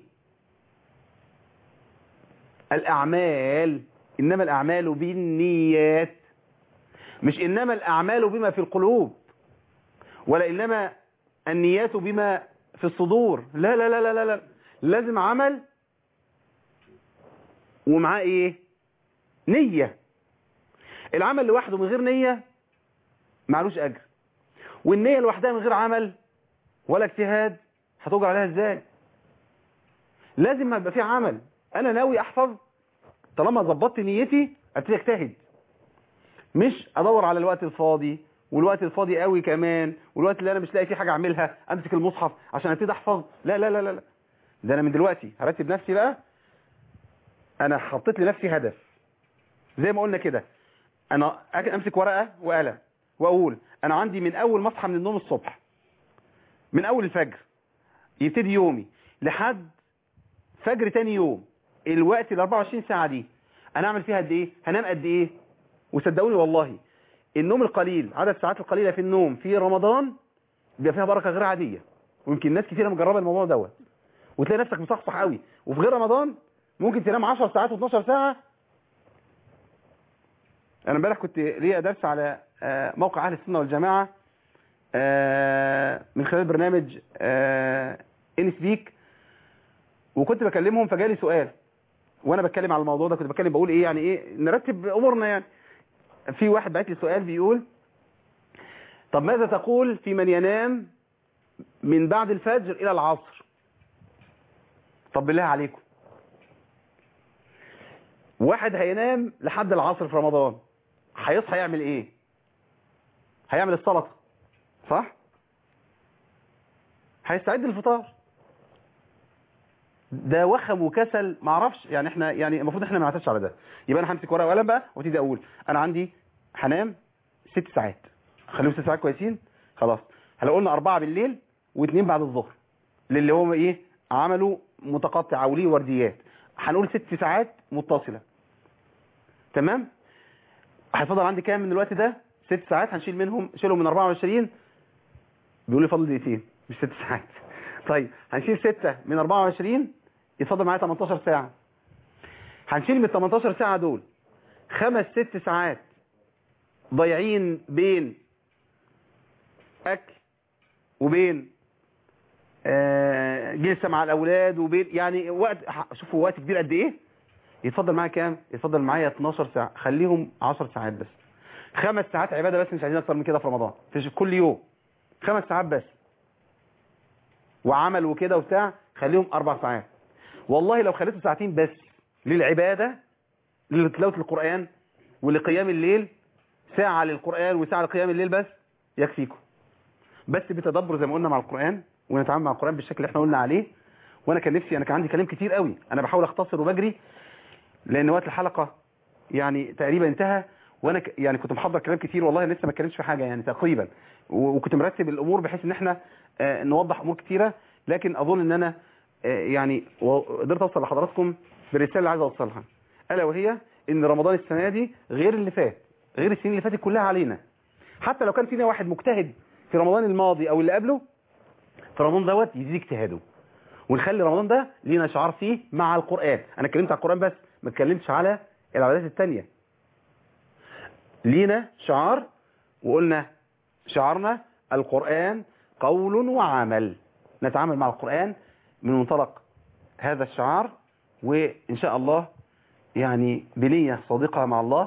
الاعمال انما الاعمال بالنيات مش انما الاعمال بما في القلوب ولا انما النيات بما في الصدور لا لا لا لا لا, لا. لازم عمل ومعاه ايه نية العمل لوحده من غير نية معلوش أجر والنية لوحدها من غير عمل ولا اجتهاد هتجر عليها ازاي لازم يبقى في عمل انا ناوي احفظ طالما ظبطت نيتي ابتدي اجتهد مش ادور على الوقت الفاضي والوقت الفاضي قوي كمان والوقت اللي انا مش لاقي فيه حاجه اعملها امسك المصحف عشان ابتدي احفظ لا لا لا لا لا. ده انا من دلوقتي هرتب نفسي بقى انا حطيت لنفسي هدف زي ما قلنا كده انا أك- امسك ورقه وقلم واقول انا عندي من اول ما اصحى من النوم الصبح من اول الفجر يبتدي يومي لحد فجر تاني يوم الوقت ال 24 ساعه دي انا اعمل فيها قد ايه هنام قد ايه وصدقوني والله النوم القليل عدد الساعات القليله في النوم في رمضان بيبقى فيها بركه غير عاديه ويمكن ناس كتيره مجربه الموضوع دوت وتلاقي نفسك مصحصح قوي وفي غير رمضان ممكن تنام 10 ساعات و12 ساعه انا امبارح كنت ليا درس على آه، موقع اهل السنه والجماعه آه، من خلال برنامج ان سبيك وكنت بكلمهم فجالي سؤال وانا بتكلم على الموضوع ده كنت بتكلم بقول ايه يعني ايه نرتب امورنا يعني في واحد بعت لي سؤال بيقول طب ماذا تقول في من ينام من بعد الفجر الى العصر طب بالله عليكم واحد هينام لحد العصر في رمضان هيصحى يعمل ايه هيعمل السلطه صح هيستعد للفطار ده وخم وكسل ما اعرفش يعني احنا يعني المفروض احنا ما نعتادش على ده يبقى انا همسك ورقه وقلم بقى وابتدي اقول انا عندي هنام ست ساعات خليهم ست ساعات كويسين خلاص هلو قلنا أربعة بالليل واثنين بعد الظهر للي هم ايه عملوا متقطع او ليه ورديات هنقول ست ساعات متصلة تمام هيفضل عندي كام من الوقت ده ست ساعات هنشيل منهم شيلهم من 24 بيقول لي فاضل دقيقتين مش ست ساعات طيب هنشيل ستة من 24 يتفضل معايا 18 ساعة هنشيل من 18 ساعة دول خمس ست ساعات ضايعين بين اكل وبين آه، جلسه مع الاولاد وبين يعني وقت شوفوا وقت كبير قد ايه يتفضل معايا كام يتفضل معايا 12 ساعه خليهم 10 ساعات بس خمس ساعات عباده بس مش عايزين اكتر من كده في رمضان في كل يوم خمس ساعات بس وعمل وكده وبتاع خليهم اربع ساعات والله لو خليته ساعتين بس للعباده لتلاوه القران ولقيام الليل ساعه للقران وساعه لقيام الليل بس يكفيكم بس بتدبر زي ما قلنا مع القرآن ونتعامل مع القرآن بالشكل اللي احنا قلنا عليه وانا كان نفسي انا كان عندي كلام كتير قوي انا بحاول اختصر وبجري لان وقت الحلقة يعني تقريبا انتهى وانا ك... يعني كنت محضر كلام كتير والله لسه ما اتكلمتش في حاجة يعني تقريبا و... وكنت مرتب الامور بحيث ان احنا آه نوضح امور كتيرة لكن اظن ان انا آه يعني و- قدرت اوصل لحضراتكم بالرسالة اللي عايز اوصلها الا وهي ان رمضان السنة دي غير اللي فات غير السنين اللي فاتت كلها علينا حتى لو كان فينا واحد مجتهد في رمضان الماضي او اللي قبله في رمضان دوت يزيد اجتهاده ونخلي رمضان ده لينا شعار فيه مع القرآن انا اتكلمت على القرآن بس ما اتكلمتش على العبادات التانية لينا شعار وقلنا شعارنا القرآن قول وعمل نتعامل مع القرآن من منطلق هذا الشعار وإن شاء الله يعني بنية صادقة مع الله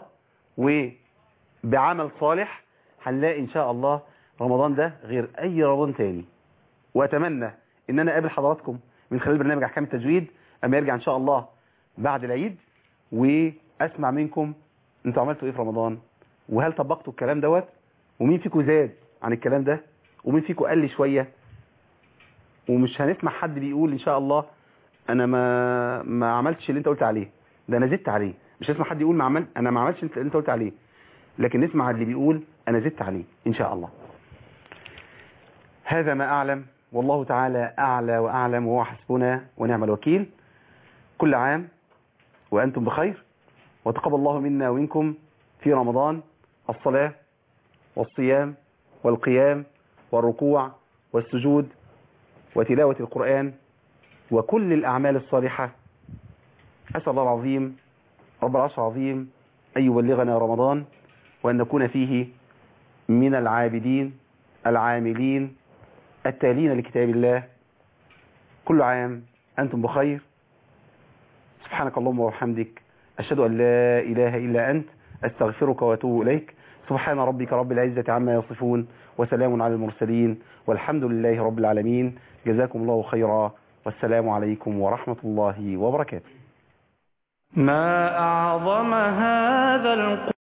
وبعمل صالح هنلاقي إن شاء الله رمضان ده غير أي رمضان تاني وأتمنى إن أنا أقابل حضراتكم من خلال برنامج أحكام التجويد أما يرجع إن شاء الله بعد العيد وأسمع منكم أنتوا عملتوا إيه في رمضان وهل طبقتوا الكلام دوت ومين فيكم زاد عن الكلام ده ومين فيكم قل شوية ومش هنسمع حد بيقول إن شاء الله أنا ما ما عملتش اللي أنت قلت عليه ده أنا زدت عليه مش هنسمع حد يقول ما عمل أنا ما عملتش اللي أنت قلت عليه لكن نسمع اللي بيقول أنا زدت عليه إن شاء الله هذا ما أعلم والله تعالى أعلى وأعلم وهو حسبنا ونعم الوكيل كل عام وأنتم بخير وتقبل الله منا ومنكم في رمضان الصلاة والصيام والقيام والركوع والسجود وتلاوة القرآن وكل الأعمال الصالحة أسأل الله العظيم رب العرش العظيم أن يبلغنا رمضان وأن نكون فيه من العابدين العاملين التالين لكتاب الله كل عام أنتم بخير سبحانك اللهم وبحمدك أشهد أن لا إله إلا أنت أستغفرك وأتوب إليك سبحان ربك رب العزة عما يصفون وسلام على المرسلين والحمد لله رب العالمين جزاكم الله خيرا والسلام عليكم ورحمة الله وبركاته ما أعظم هذا القرآن